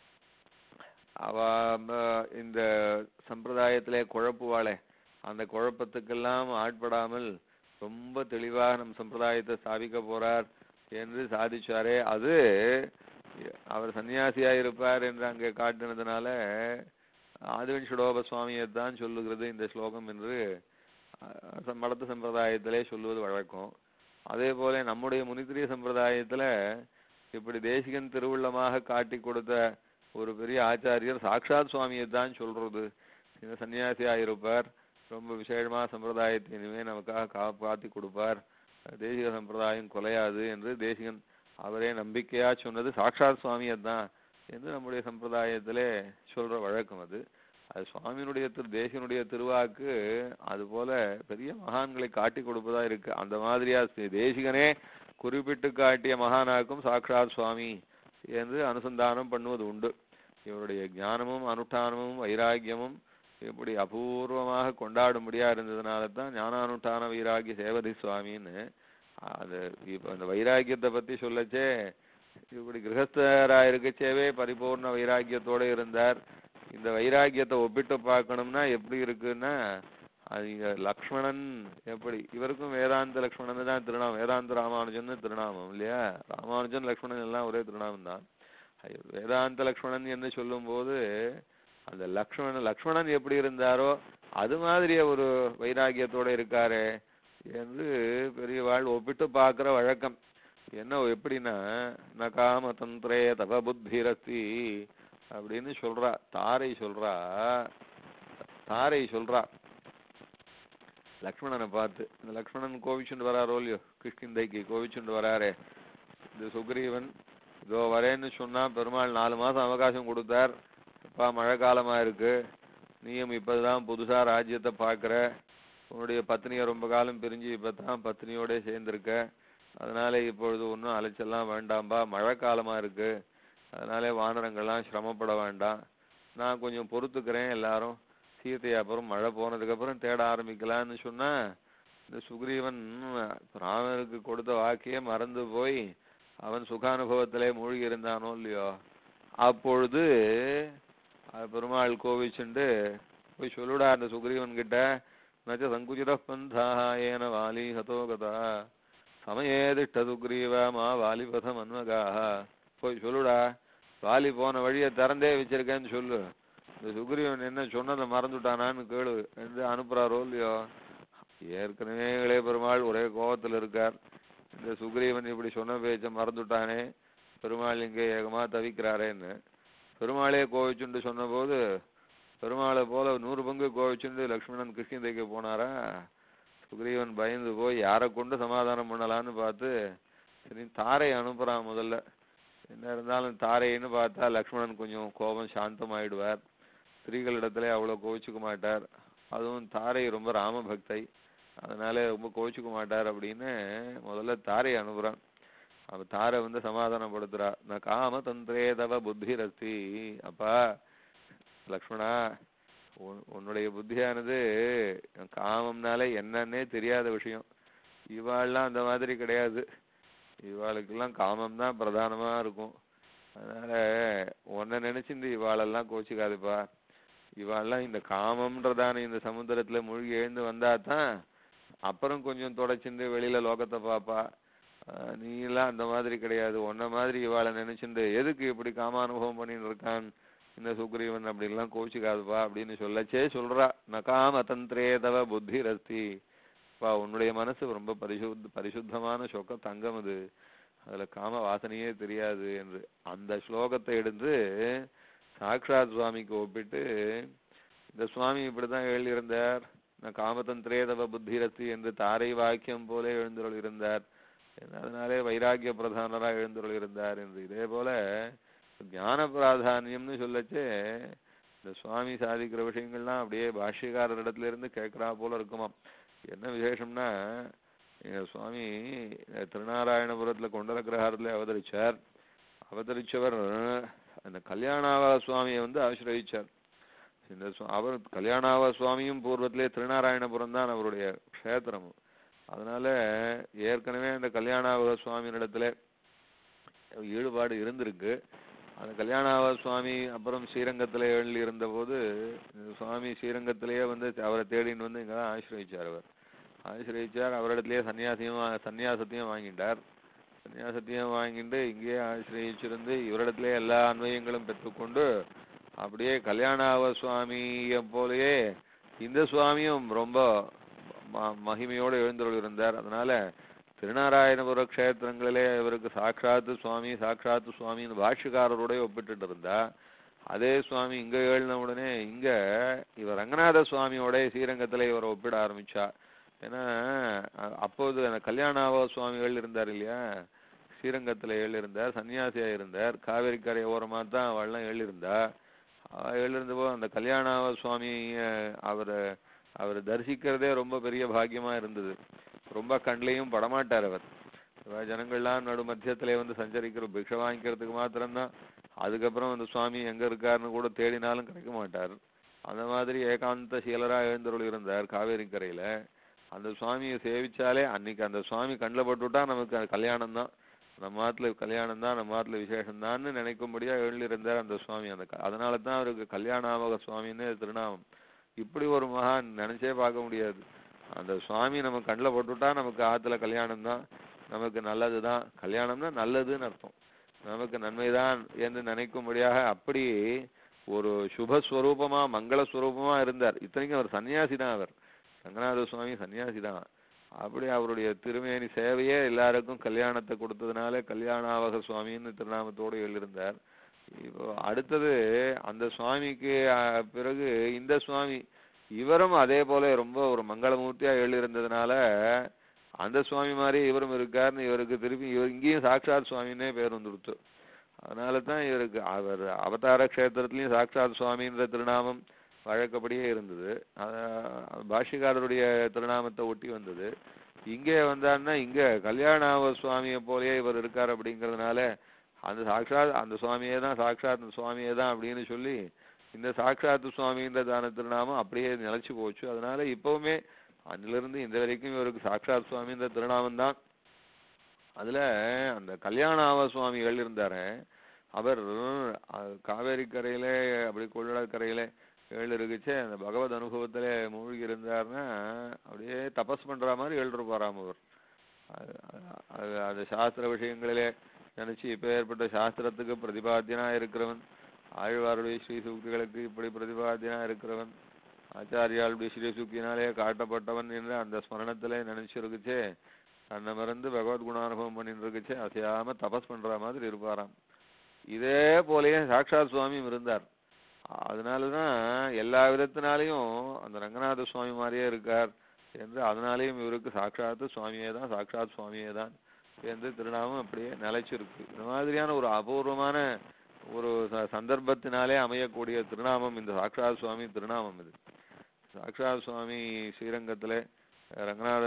அவ ம- இந்த சம்பிரதாயத்திலே குழப்புவாளே அந்த குழப்பத்துக்கெல்லாம் ஆட்படாமல் ரொம்ப தெளிவாக நம் சம்பிரதாயத்தை ஸ்தாபிக்க போறார் என்று சாதிச்சாரே அது அவர் சன்னியாசியா இருப்பார் என்று அங்கே காட்டினதுனால ஆதிவன் சுடோப சுவாமியை தான் சொல்லுகிறது இந்த ஸ்லோகம் என்று அஹ், மடத்து சம்பிரதாயத்திலே சொல்லுவது வழக்கம் அதே போல நம்முடைய முனித்திரிய சம்பிரதாயத்துல இப்படி தேசிகன் திருவுள்ளமாக காட்டி கொடுத்த ஒரு பெரிய ஆச்சாரியர் சாக்ஷாத் சுவாமியை தான் சொல்றது இந்த சன்னியாசியா இருப்பார் ரொம்ப விசேஷமா சம்பிரதாயத்தை இனிமே நமக்காக காப்பாத்தி கொடுப்பார் தேசிக சம்பிரதாயம் குலையாது என்று தேசிகன் அவரே நம்பிக்கையா சொன்னது சாக்ஷாத் சுவாமியை தான் என்று நம்முடைய சம்பிரதாயத்திலே சொல்ற வழக்கம் அது அது சுவாமியினுடைய திரு தேசிகனுடைய திருவாக்கு அது போல பெரிய மகான்களை காட்டி கொடுப்பதா இருக்கு அந்த மாதிரியா ஸ்ரீ தேசிகனே குறிப்பிட்டு காட்டிய மகானாக்கும் சாக்ஷாத் சுவாமி என்று அனுசந்தானம் பண்ணுவது உண்டு இவருடைய ஞானமும் அனுஷ்டானமும் வைராக்கியமும் இப்படி அபூர்வமாக கொண்டாடும்படியா இருந்ததுனால தான் ஞானானுஷ்டான வைராக்கிய சேவதி சுவாமின்னு அது இப்ப அந்த வைராக்கியத்தை பத்தி சொல்லச்சே இப்படி கிரகஸ்தரா இருக்கச்சேவே பரிபூர்ண வைராக்கியத்தோட இருந்தார் இந்த வைராக்கியத்தை ஒப்பிட்டு பார்க்கணும்னா எப்படி இருக்குன்னா அது இங்க லக்ஷ்மணன் எப்படி இவருக்கும் வேதாந்த லக்ஷ்மணன் தான் திருநாமம் வேதாந்த ராமானுஜன் திருநாமம் இல்லையா ராமானுஜன் லக்ஷ்மணன் எல்லாம் ஒரே திருநாமம் தான் ஐயோ, வேதாந்த லக்ஷ்மணன் என்று சொல்லும்போது அந்த லக்ஷ்மணன் லக்ஷ்மணன் எப்படி இருந்தாரோ அது மாதிரி ஒரு வைராக்கியத்தோட இருக்காரே என்று பெரியவாள் ஒப்பிட்டு பார்க்கிற வழக்கம் என்ன எப்படின்னா ந காம தந்திரே தப புத்திரஸ்தி அப்படின்னு சொல்றா தாரை சொல்றா தாரை சொல்றா லக்ஷ்மணனை பார்த்து இந்த லக்ஷ்மணன் கோவிச்சுண்டு வராரோ இல்லையோ கிஷ்கிந்தைக்கு கோவிச்சுண்டு வராரே இந்த சுக்ரீவன் இதோ வரேன்னு சொன்னா பெருமாள் நாலு மாசம் அவகாசம் கொடுத்தார் அப்பா மழை காலமா இருக்கு நீயும் இப்பதான் புதுசா ராஜ்யத்தை பார்க்கற உன்னுடைய பத்னியை ரொம்ப காலம் பிரிஞ்சு இப்பதான் பத்னியோட சேர்ந்திருக்க அதனால இப்பொழுது ஒன்றும் அலைச்சல்லாம் வேண்டாம்பா மழை காலமா இருக்கு அதனாலே வானரங்கள்லாம் சிரமப்பட வேண்டாம் நான் கொஞ்சம் பொறுத்துக்கிறேன் எல்லாரும் சீதையை அப்புறம் மழை போனதுக்கு அப்புறம் தேட ஆரம்பிக்கலான்னு சொன்னா இந்த சுக்ரீவன் ராமனுக்கு கொடுத்த வாக்கையே மறந்து போய் அவன் சுகானுபவத்திலே மூழ்கி இருந்தானோ இல்லையோ அப்பொழுது அஹ், பெருமாள் கோவிச்சுண்டு போய் சொல்லுடா அந்த சுக்ரீவன் கிட்ட நச்ச சங்குச்சித பந்தா ஏன வாலி ஹதோகதா சமயேதிஷ்ட சுக்ரீவ மா வாலிபதம் அன்வகாக போய் சொல்லுடா வாலி போன வழியை திறந்தே வச்சிருக்கேன்னு சொல்லு இந்த சுக்ரீவன் என்ன சொன்னதை மறந்துட்டானான்னு கேளு என்று அனுப்புறாரோ இல்லையோ ஏற்கனவே இளைய பெருமாள் ஒரே கோபத்தில் இருக்கார் இந்த சுக்ரீவன் இப்படி சொன்ன பேச்சை மறந்துட்டானே பெருமாள் இங்கே ஏகமா தவிக்கிறாரேன்னு பெருமாளே கோவிச்சுண்டு சொன்னபோது பெருமாளை போல நூறு பங்கு கோவிச்சுண்டு லக்ஷ்மணன் கிருஷ்ணதைக்கு போனாரா சுக்ரீவன் பயந்து போய் யாரை கொண்டு சமாதானம் பண்ணலான்னு பார்த்து சரி தாரை அனுப்புறான் முதல்ல என்ன இருந்தாலும் தாரைன்னு பார்த்தா லக்ஷ்மணன் கொஞ்சம் கோபம் சாந்தமாயிடுவார் ஸ்திரீகளிடத்துல அவ்வளவு கோவிச்சுக்க மாட்டார் அதுவும் தாரை ரொம்ப ராம பக்தை அதனால ரொம்ப கோவிச்சுக்க மாட்டார் அப்படின்னு முதல்ல தாரை அனுப்புறான் அவ தாரை வந்து சமாதானப்படுத்துறா நான் காம தந்திரே தவ புத்தி ரஸ்தி அப்பா லக்ஷ்மணா உன்- உன்னுடைய புத்தியானது காமம்னாலே என்னன்னே தெரியாத விஷயம் இவாள்லாம் அந்த மாதிரி கிடையாது இவாளுக்கெல்லாம் காமம் தான் பிரதானமா இருக்கும் அதனால உன்னை நினைச்சிருந்து இவாளெல்லாம் கோச்சிக்காதுப்பா இவாள்லாம் இந்த காமம்ன்றதான இந்த சமுத்திரத்துல மூழ்கி எழுந்து வந்தா தான் அப்புறம் கொஞ்சம் தொடச்சிண்டு வெளியில லோகத்தை பாப்பா ஆஹ் நீ எல்லாம் அந்த மாதிரி கிடையாது உன்ன மாதிரி இவாளை நினைச்சுண்டு எதுக்கு இப்படி காமானுபவம் பண்ணிட்டு இருக்கான் இந்த சுக்ரீவன் அப்படின்லாம் கோச்சிக்காதுப்பா அப்படின்னு சொல்லச்சே சொல்றா நகாம தந்திரே தவ புத்தி ரஸ்தி பா உன்னுடைய மனசு ரொம்ப பரிசுத்த பரிசுத்தமான சொக்க தங்கம் அது அதுல காம வாசனையே தெரியாது என்று அந்த ஸ்லோகத்தை எடுத்து சாக்ஷாத் சுவாமிக்கு ஒப்பிட்டு இந்த சுவாமி இப்படிதான் எழுதியிருந்தார் நான் காமதந்திரே தவ புத்திரஸ்தி என்று தாரை வாக்கியம் போல எழுந்தருள் இருந்தார் அதனாலே வைராக்கிய பிரதானரா எழுந்தருள் இருந்தார் என்று இதே போல ஞான பிராதானியம்னு சொல்லச்சே இந்த சுவாமி சாதிக்கிற விஷயங்கள்லாம் அப்படியே பாஷ்யக்காரரிடத்துல இருந்து கேட்கறா போல இருக்குமாம் என்ன விசேஷம்னா எங்க சுவாமி அஹ், திருநாராயணபுரத்துல கொண்டலக்கிரகாரத்துல அவதரிச்சார் அவதரிச்சவர் அந்த கல்யாணாவா சுவாமியை வந்து ஆசிரயிச்சார் இந்த சு- அவர் கல்யாணாவா சுவாமியும் பூர்வத்திலே திருநாராயணபுரம் தான் அவருடைய க்ஷேத்திரம் அதனால ஏற்கனவே அந்த கல்யாணாவ சுவாமியினிடத்துல ஈடுபாடு இருந்திருக்கு அந்த கல்யாணாவ சுவாமி அப்புறம் ஸ்ரீரங்கத்துல எழுதி இருந்தபோது இந்த சுவாமி ஸ்ரீரங்கத்திலேயே வந்து அவரை தேடின்னு வந்து இங்க தான் ஆசிரயிச்சார் அவர் ஆசிரயிச்சார் அவரிடத்திலேயே சன்னியாசியும் வா- சன்னியாசத்தையும் வாங்கிட்டார் சன்னியாசத்தையும் வாங்கிட்டு இங்கேயே ஆசிரயிச்சிருந்து இவரிடத்திலே எல்லா அன்வயங்களும் பெற்றுக்கொண்டு அப்படியே கல்யாணாவ சுவாமியை போலயே இந்த சுவாமியும் ரொம்ப ம- மகிமையோடு எழுந்தருள் இருந்தார் அதனால திருநாராயணபுர க்ஷேத்திரங்களிலே இவருக்கு சாட்சாத்து சுவாமி சாட்சாத்து சுவாமின்னு பாஷ்யக்காரரோட ஒப்பிட்டுட்டு இருந்தா அதே சுவாமி இங்க எழுதின உடனே இங்க இவர் ரங்கநாத சுவாமியோட ஸ்ரீரங்கத்துல இவரை ஒப்பிட ஆரம்பிச்சா ஏன்னா அ- அப்போது அந்த கல்யாணாவ சுவாமிகள் இருந்தார் இல்லையா ஸ்ரீரங்கத்துல எழுதியிருந்தார் சன்னியாசியா இருந்தார் காவேரி கரை ஓரமா தான் அவள்லாம் எழுதியிருந்தா அவ எழுதிருந்தப்போ அந்த கல்யாணாவ சுவாமி அவர் அவர் தரிசிக்கிறதே ரொம்ப பெரிய பாக்கியமா இருந்தது ரொம்ப கண்லையும் படமாட்டார் அவர் இவ ஜனங்கள்லாம் நடு மத்தியத்திலே வந்து சஞ்சரிக்கிற பிக்ஷை வாங்கிக்கிறதுக்கு மாத்திரம்தான் அதுக்கப்புறம் அந்த சுவாமி எங்க இருக்காருன்னு கூட தேடினாலும் கிடைக்க மாட்டார் அந்த மாதிரி ஏகாந்த சீலரா எழுந்தருள் இருந்தார் காவேரி கரையில அந்த சுவாமியை சேவிச்சாலே அன்னைக்கு அந்த சுவாமி கண்ணில் பட்டுவிட்டா நமக்கு அது கல்யாணம் தான் நம்ம ஆத்துல கல்யாணம் தான் நம்ம ஆத்துல விசேஷம் தான்னு நினைக்கும்படியா எழுந்திருந்தார் அந்த சுவாமி அந்த க- அதனால தான் அவருக்கு கல்யாணாவக சுவாமின்னு திருநாமம் இப்படி ஒரு மகான் நினைச்சே பார்க்க முடியாது அந்த சுவாமி நம்ம கண்ணில் போட்டுவிட்டா நமக்கு ஆத்துல கல்யாணம் தான் நமக்கு நல்லது தான் கல்யாணம்னா நல்லதுன்னு அர்த்தம் நமக்கு நன்மைதான் என்று நினைக்கும்படியாக அப்படி ஒரு சுபஸ்வரூபமா மங்கள ஸ்வரூபமா இருந்தார் இத்தனைக்கும் அவர் சன்னியாசி தான் அவர் ரங்கநாத சுவாமி சன்னியாசி தான் அப்படி அவருடைய திருமேனி சேவையே எல்லாருக்கும் கல்யாணத்தை கொடுத்ததுனால கல்யாணாவக சுவாமின்னு திருநாமத்தோடு எழுதியிருந்தார் இப்போ அடுத்தது அந்த சுவாமிக்கு அஹ், பிறகு இந்த சுவாமி இவரும் அதே போல ரொம்ப ஒரு மங்களமூர்த்தியா எழுதியிருந்ததுனால அந்த சுவாமி மாதிரி இவரும் இருக்காருன்னு இவருக்கு திருப்பி இவர் இங்கேயும் சாட்சாத் சுவாமின்னே பேர் வந்துடுத்து அதனால தான் இவருக்கு அவர் அவதார க்ஷேத்திரத்திலையும் சாட்சாத் சுவாமின்ற திருநாமம் வழக்கப்படியே இருந்தது அத- பாஷ்யக்காரருடைய திருநாமத்தை ஒட்டி வந்தது இங்கே வந்தாருன்னா இங்க கல்யாணாவ சுவாமியை போலயே இவர் இருக்கார் அப்படிங்கிறதுனால அந்த சாட்சாத் அந்த சுவாமியே தான் சாட்சாத் அந்த சுவாமியே தான் அப்படின்னு சொல்லி இந்த சாட்சாத்து சுவாமின்ற தான திருநாமம் அப்படியே நிலைச்சு போச்சு அதனால இப்பவுமே அதிலிருந்து இந்த வரைக்கும் இவருக்கு சாட்சாத் சுவாமின்ற திருநாமம் தான் அதுல அந்த கல்யாணாவ சுவாமிகள் இருந்தாரு அவர் அஹ், காவேரி கரையில அப்படி கொள்ளட கரையில ஏழு இருக்குச்சே அந்த பகவத் அனுபவத்துல மூழ்கி இருந்தாருன்னா அப்படியே தபஸ் பண்ற மாதிரி எழுதிருப்பாராம் அவர் அது- அது அது சாஸ்திர விஷயங்களிலே நினைச்சு இப்ப ஏற்பட்ட சாஸ்திரத்துக்கு பிரதிபாத்தியனா இருக்கிறவன் ஆழ்வாருடைய ஸ்ரீ சூக்திகளுக்கு இப்படி பிரதிபாத்தியனா இருக்கிறவன் ஆச்சாரியாளுடைய ஸ்ரீ சூக்தியினாலே காட்டப்பட்டவன் என்று அந்த ஸ்மரணத்திலே நினைச்சிருக்குச்சே தன்னை மறந்து பகவத் குணானுபவம் பண்ணிட்டு இருக்குச்சே அசையாம தபஸ் பண்ற மாதிரி இருப்பாராம் இதே போலயே சாட்சாத் சுவாமியும் இருந்தார் அதனாலதான் எல்லா விதத்தினாலையும் அந்த ரங்கநாத சுவாமி மாதிரியே இருக்கார் என்று அதனாலேயும் இவருக்கு சாட்சாத்து சுவாமியே தான் சாட்சாத் சுவாமியே தான் என்று திருநாமம் அப்படியே நிலைச்சிருக்கு இந்த மாதிரியான ஒரு அபூர்வமான ஒரு ச- சந்தர்ப்பத்தினாலே அமையக்கூடிய திருநாமம் இந்த சாட்சாத் சுவாமி திருநாமம் இது சாட்சாத் சுவாமி ஸ்ரீரங்கத்திலே ரங்கநாத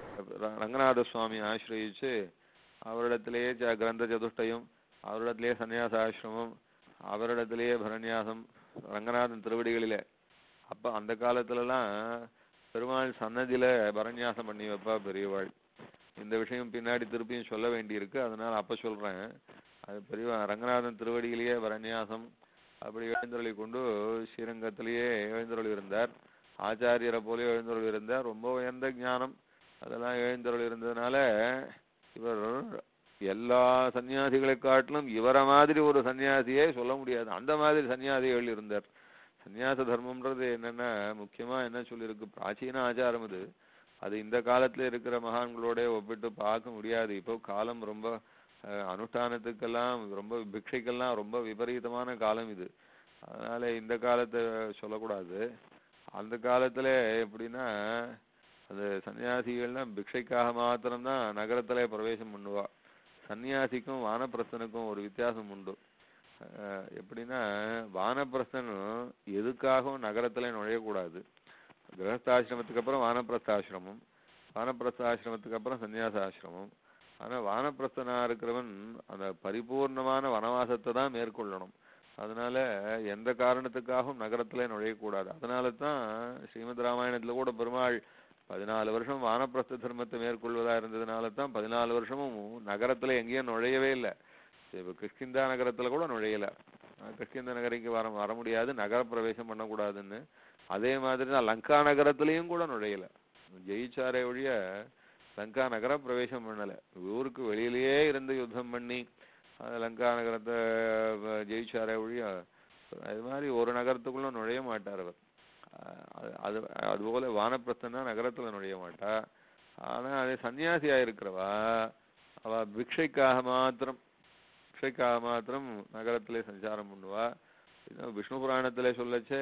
ர- ரங்கநாத சுவாமி ஆசிரயிச்சு அவரிடத்திலேயே ச- கிரந்த சதுஷ்டயம் அவரிடத்திலேயே சந்நியாசாசிரமம் அவரிடத்திலேயே பரநியாசம் ரங்கநாதன் திருவடிகளிலே அப்ப அந்த காலத்துலலாம் பெருமாள் சன்னதியில பரநியாசம் பண்ணி வைப்பா பெரியவாள் இந்த விஷயம் பின்னாடி திருப்பியும் சொல்ல வேண்டியிருக்கு அதனால அப்ப சொல்றேன் அது பெரிய ரங்கநாதன் திருவடியிலேயே பரநியாசம் அப்படி எழுந்தருளி கொண்டு ஸ்ரீரங்கத்திலேயே எழுந்தருளி இருந்தார் ஆச்சாரியரை போல எழுந்தருளி இருந்தார் ரொம்ப உயர்ந்த ஞானம் அதெல்லாம் எழுந்தருளி இருந்ததுனால இவர் எல்லா சன்னியாசிகளை காட்டிலும் இவரை மாதிரி ஒரு சன்னியாசியே சொல்ல முடியாது அந்த மாதிரி சன்னியாசிகள் இருந்தார் சந்நியாச தர்மம்ன்றது என்னன்னா முக்கியமா என்ன சொல்லியிருக்கு பிராச்சீன ஆச்சாரம் இது அது இந்த காலத்துல இருக்கிற மகான்களோட ஒப்பிட்டு பார்க்க முடியாது இப்போ காலம் ரொம்ப அஹ், அனுஷ்டானத்துக்கெல்லாம் ரொம்ப பிக்ஷைக்கெல்லாம் ரொம்ப விபரீதமான காலம் இது அதனால இந்த காலத்தை சொல்லக்கூடாது அந்த காலத்துல எப்படின்னா அந்த சன்னியாசிகள்லாம் பிக்ஷைக்காக மாத்திரம்தான் நகரத்துல பிரவேசம் பண்ணுவா சன்னியாசிக்கும் வானப்பிரஸ்தனுக்கும் ஒரு வித்தியாசம் உண்டு அஹ் எப்படின்னா வானப்பிரஸ்தன் எதுக்காகவும் நகரத்துல நுழையக்கூடாது கிரகஸ்தாசிரமத்துக்கு அப்புறம் வானப்பிரஸ்தாசிரமம் வானப்பிரஸ்தாசிரமத்துக்கு அப்புறம் சந்நியாசாசிரமம் ஆனா வானப்பிரஸ்தனா இருக்கிறவன் அந்த பரிபூர்ணமான வனவாசத்தை தான் மேற்கொள்ளணும் அதனால எந்த காரணத்துக்காகவும் நகரத்துல நுழையக்கூடாது அதனால தான் ஸ்ரீமத் ராமாயணத்துல கூட பெருமாள் பதினாலு வருஷம் வானப்பிரஸ்த தர்மத்தை மேற்கொள்வதா இருந்ததுனால தான் பதினாலு வருஷமும் நகரத்துல எங்கேயும் நுழையவே இல்லை இப்ப கிஷ்கிந்தா நகரத்துல கூட நுழையல அஹ் கிஷ்கிந்தா நகரைக்கு வர வர முடியாது நகர பிரவேசம் பண்ணக்கூடாதுன்னு அதே மாதிரி தான் லங்கா நகரத்திலையும் கூட நுழையல ஜெயிச்சாரே ஒழிய லங்கா நகர பிரவேசம் பண்ணல ஊருக்கு வெளியிலேயே இருந்து யுத்தம் பண்ணி அஹ் லங்கா நகரத்தை அஹ், ஜெயிச்சாரே ஒழிய அது மாதிரி ஒரு நகரத்துக்குள்ள நுழைய மாட்டார் அவர் அஹ் அது- அது அதுபோல வானப்பிரஸ்தனா நகரத்துல நுழைய மாட்டா ஆனா அது சன்னியாசியா இருக்கிறவா அவ பிக்ஷைக்காக மாத்திரம் பிக்ஷைக்காக மாத்திரம் நகரத்திலே சஞ்சாரம் பண்ணுவா இன்னும் விஷ்ணு புராணத்திலே சொல்லச்சே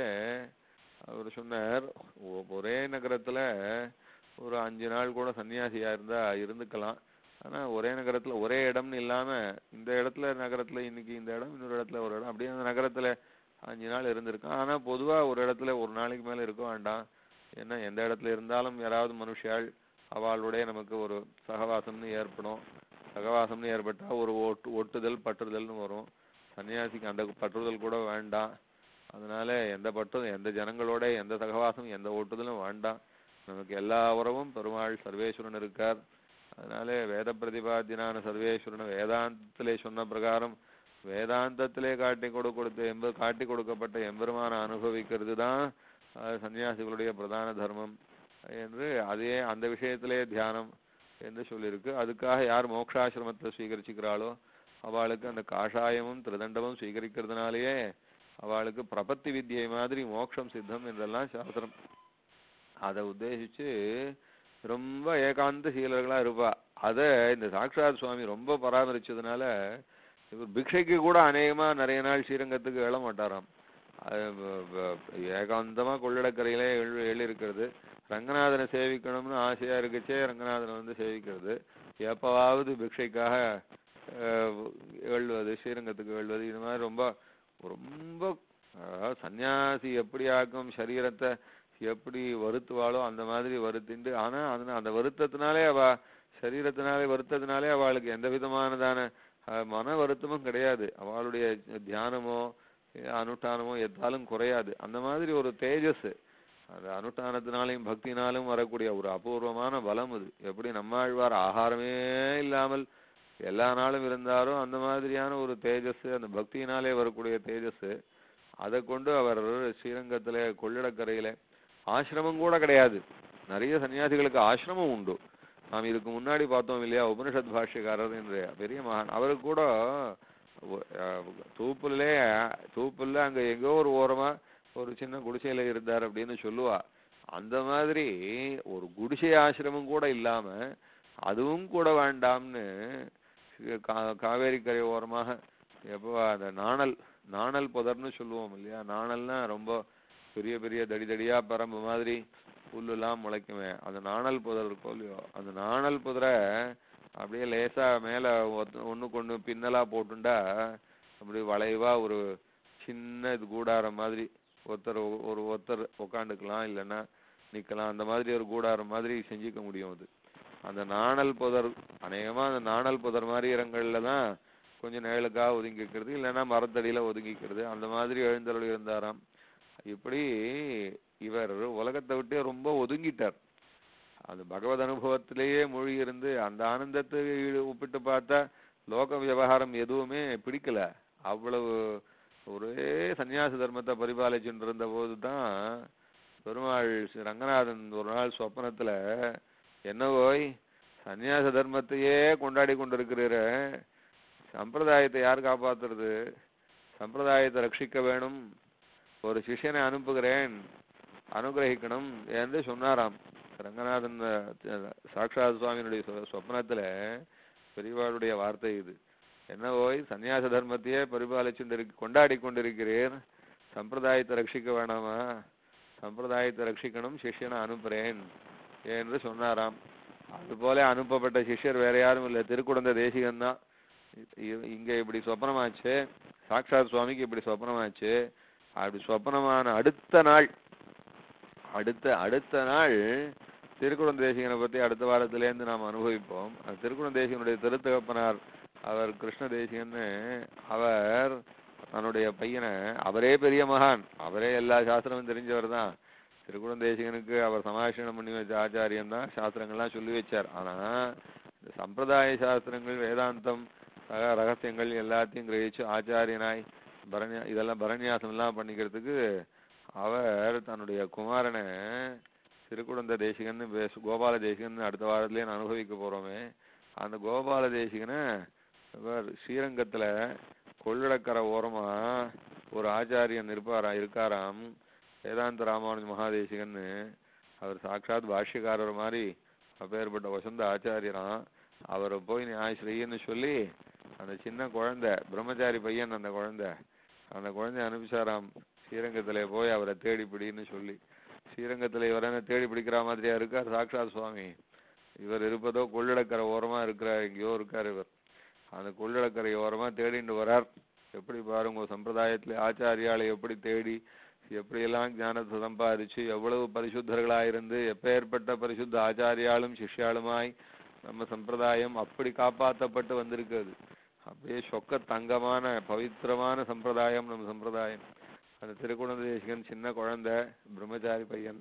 அவர் சொன்னார் ஒ- ஒரே நகரத்துல ஒரு அஞ்சு நாள் கூட சன்னியாசியா இருந்தா இருந்துக்கலாம் ஆனா ஒரே நகரத்துல ஒரே இடம்னு இல்லாம இந்த இடத்துல நகரத்துல இன்னைக்கு இந்த இடம் இன்னொரு இடத்துல ஒரு இடம் அப்படியே அந்த நகரத்துல அஞ்சு நாள் இருந்திருக்கான் ஆனா பொதுவா ஒரு இடத்துல ஒரு நாளைக்கு மேல இருக்க வேண்டாம் ஏன்னா எந்த இடத்துல இருந்தாலும் யாராவது மனுஷியாள் அவளுடைய நமக்கு ஒரு சகவாசம்னு ஏற்படும் சகவாசம்னு ஏற்பட்டா ஒரு ஒட்டு ஒட்டுதல் பற்றுதல்னு வரும் சன்னியாசிக்கு அந்த பற்றுதல் கூட வேண்டாம் அதனால எந்த பற்றும் எந்த ஜனங்களோட எந்த சகவாசம் எந்த ஒட்டுதலும் வேண்டாம் நமக்கு எல்லா உறவும் பெருமாள் சர்வேஸ்வரன் இருக்கார் அதனால வேத பிரதிபாத்தியனான சர்வேஸ்வரன் வேதாந்தத்திலே சொன்ன பிரகாரம் வேதாந்தத்திலே காட்டி கொடு கொடுத்த எம்ப காட்டி கொடுக்கப்பட்ட எம்பெருமான அனுபவிக்கிறது தான் அஹ், சன்னியாசிகளுடைய பிரதான தர்மம் என்று அதே அந்த விஷயத்திலே தியானம் என்று சொல்லியிருக்கு அதுக்காக யார் மோட்சாசிரமத்தை ஸ்வீகரிச்சுக்கிறாளோ அவளுக்கு அந்த காஷாயமும் திருதண்டமும் ஸ்வீகரிக்கிறதுனாலேயே அவளுக்கு பிரபத்தி வித்யை மாதிரி மோட்சம் சித்தம் என்றெல்லாம் சாஸ்திரம் அதை உத்தேசிச்சு ரொம்ப ஏகாந்த சீலர்களா இருப்பா அத இந்த சாக்ஷாத் சுவாமி ரொம்ப பராமரிச்சதுனால இவர் பிக்ஷைக்கு கூட அநேகமா நிறைய நாள் ஸ்ரீரங்கத்துக்கு எழ மாட்டாராம் அது வ- வ- ஏகாந்தமா கொள்ளிடக்கரையிலே எழு எழுதியிருக்கிறது ரங்கநாதனை சேவிக்கணும்னு ஆசையா இருக்குச்சே ரங்கநாதனை வந்து சேவிக்கிறது எப்பவாவது பிக்ஷைக்காக அஹ், எழுவது ஸ்ரீரங்கத்துக்கு எழுவது இது மாதிரி ரொம்ப ரொம்ப அதாவது சன்னியாசி எப்படி ஆக்கும் சரீரத்தை எப்படி வருத்துவாளோ அந்த மாதிரி வருத்திண்டு ஆனா அதன அந்த வருத்தத்தினாலே அவ சரீரத்தினாலே வருத்தத்தினாலே அவளுக்கு எந்த விதமானதான அஹ், மன வருத்தமும் கிடையாது அவளுடைய தியானமோ அனுஷ்டானமோ எத்தாலும் குறையாது அந்த மாதிரி ஒரு தேஜஸ் அது அனுஷ்டானத்தினாலையும் பக்தினாலும் வரக்கூடிய ஒரு அபூர்வமான பலம் அது எப்படி நம்மாழ்வார் ஆகாரமே இல்லாமல் எல்லா நாளும் இருந்தாரோ அந்த மாதிரியான ஒரு தேஜஸ் அந்த பக்தியினாலே வரக்கூடிய தேஜஸ் அதை கொண்டு அவர் ஸ்ரீரங்கத்துல கொள்ளிடக்கரையில ஆசிரமம் கூட கிடையாது நிறைய சன்னியாசிகளுக்கு ஆசிரமம் உண்டு நாம் இதுக்கு முன்னாடி பார்த்தோம் இல்லையா உபனிஷத் பாஷ்யக்காரர் என்ற பெரிய மகான் அவருக்கு கூட ஒ- அஹ் தூப்புலே தூப்புல அங்க எங்கோ ஒரு ஓரமா ஒரு சின்ன குடிசையில இருந்தார் அப்படின்னு சொல்லுவா அந்த மாதிரி ஒரு குடிசை ஆசிரமம் கூட இல்லாம அதுவும் கூட வேண்டாம்னு கா- காவேரி கரை ஓரமாக எப்போ அந்த நாணல் நாணல் புதர்னு சொல்லுவோம் இல்லையா நாணல்னா ரொம்ப பெரிய பெரிய தடி தடியா பரம்பு மாதிரி புல்லுலாம் முளைக்குமே அந்த நாணல் புதர் இருக்கும் இல்லையோ அந்த நாணல் புதரை அப்படியே லேசா மேல ஒத்து- ஒண்ணுக்கு ஒண்ணு பின்னலா போட்டுண்டா அப்படியே வளைவா ஒரு சின்ன இது கூடாரம் மாதிரி ஒருத்தர் ஒ- ஒரு ஒருத்தர் உக்காந்துக்கலாம் இல்லைன்னா நிக்கலாம் அந்த மாதிரி ஒரு கூடாரம் மாதிரி செஞ்சுக்க முடியும் அது அந்த நாணல் புதர் அநேகமா அந்த நாணல் புதர் மாதிரி இடங்கள்ல தான் கொஞ்சம் நிழலுக்காக ஒதுங்கிக்கிறது இல்லைன்னா மரத்தடியில ஒதுங்கிக்கிறது அந்த மாதிரி எழுந்தருள் இருந்தாராம் இப்படி இவர் உலகத்தை விட்டே ரொம்ப ஒதுங்கிட்டார் அது பகவத் அனுபவத்திலேயே மூழ்கி இருந்து அந்த ஆனந்தத்தை ஈடு- ஒப்பிட்டு பார்த்தா லோக விவகாரம் எதுவுமே பிடிக்கல அவ்வளவு ஒரே சன்னியாச தர்மத்தை பரிபாலிச்சுட்டு இருந்த போது தான் பெருமாள் ஸ்ரீ ரங்கநாதன் ஒரு நாள் சொப்பனத்துல என்ன போய் சன்னியாச தர்மத்தையே கொண்டாடி கொண்டிருக்கிறீர சம்பிரதாயத்தை யார் காப்பாத்துறது சம்பிரதாயத்தை ரட்சிக்க வேணும் ஒரு சிஷ்யனை அனுப்புகிறேன் அனுகிரகிக்கணும் என்று சொன்னாராம் ரங்கநாதன் அஹ், சாக்ஷாத் சுவாமியினுடைய சொ- சொப்னத்துல பெரியவாளுடைய வார்த்தை இது என்ன போய் சந்நியாச தர்மத்தையே பரிபாலிச்சு கொண்டாடி கொண்டிருக்கிறீர் சம்பிரதாயத்தை ரட்சிக்க வேணாமா சம்பிரதாயத்தை ரட்சிக்கணும் சிஷ்யனை அனுப்புறேன் என்று சொன்னாராம் அதுபோல அனுப்பப்பட்ட சிஷ்யர் வேற யாரும் இல்லை திருக்குடந்த தேசிகன் தான் இங்க இப்படி சொப்பனமாச்சு சாக்ஷாத் சுவாமிக்கு இப்படி சொப்பனமாச்சு அப்படி சொப்பனமான அடுத்த நாள் அடுத்த அடுத்த நாள் திருக்குடம் தேசிகனை பத்தி அடுத்த வாரத்திலேருந்து நாம் அனுபவிப்போம் அந்த திருக்குடம் தேசிகனுடைய திருத்தகப்பனார் அவர் கிருஷ்ண தேசிகன்னு அவர் தன்னுடைய பையனை அவரே பெரிய மகான் அவரே எல்லா சாஸ்திரமும் தெரிஞ்சவர் தான் திருக்குடம் தேசிகனுக்கு அவர் சமாஷணம் பண்ணி வச்ச ஆச்சாரியன் தான் சாஸ்திரங்கள்லாம் சொல்லி வச்சார் ஆனா இந்த சம்பிரதாய சாஸ்திரங்கள் வேதாந்தம் சக ரகசியங்கள் எல்லாத்தையும் கிரகிச்சு ஆச்சாரியனாய் பரண்யா இதெல்லாம் பரண்யாசம் எல்லாம் பண்ணிக்கிறதுக்கு அவர் தன்னுடைய குமாரனை திருக்குடந்த தேசிகன்னு பேசு கோபால தேசிகன் அடுத்த வாரத்திலேயே நான் அனுபவிக்க போறோமே அந்த கோபால தேசிகனை இவர் ஸ்ரீரங்கத்துல கொள்ளிடக்கரை ஓரமா ஒரு ஆச்சாரியன் இருப்பாரா இருக்காராம் வேதாந்த ராமானுஜ மகாதேசிகன்னு அவர் சாட்சாத் பாஷ்யக்காரர் மாதிரி அப்பேற்பட்ட வசந்த ஆச்சாரியராம் அவரை போய் நியாயஸ்ரீன்னு சொல்லி அந்த சின்ன குழந்தை பிரம்மச்சாரி பையன் அந்த குழந்தை அந்த குழந்தைய அனுப்பிச்சாராம் ஸ்ரீரங்கத்துல போய் அவரை தேடி பிடின்னு சொல்லி ஸ்ரீரங்கத்துல இவரை தேடி பிடிக்கிற மாதிரியா இருக்கார் சாக்ஷாத் சுவாமி இவர் இருப்பதோ கொள்ளிடக்கரை ஓரமா இருக்கிறார் எங்கேயோ இருக்கார் இவர் அந்த கொள்ளிடக்கரை ஓரமா தேடிண்டு வரார் எப்படி பாருங்க சம்பிரதாயத்துல ஆச்சாரியாலை எப்படி தேடி எப்படியெல்லாம் ஞானத்தை சம்பாதிச்சு எவ்வளவு பரிசுத்தர்களாயிருந்து எப்பேற்பட்ட பரிசுத்த ஆச்சாரியாலும் சிஷ்யாளுமாய் நம்ம சம்பிரதாயம் அப்படி காப்பாற்றப்பட்டு வந்திருக்கிறது அப்படியே சொக்க தங்கமான பவித்திரமான சம்பிரதாயம் நம்ம சம்பிரதாயம் அந்த திருக்குண தேசிகன் சின்ன குழந்தை பிரம்மச்சாரி பையன்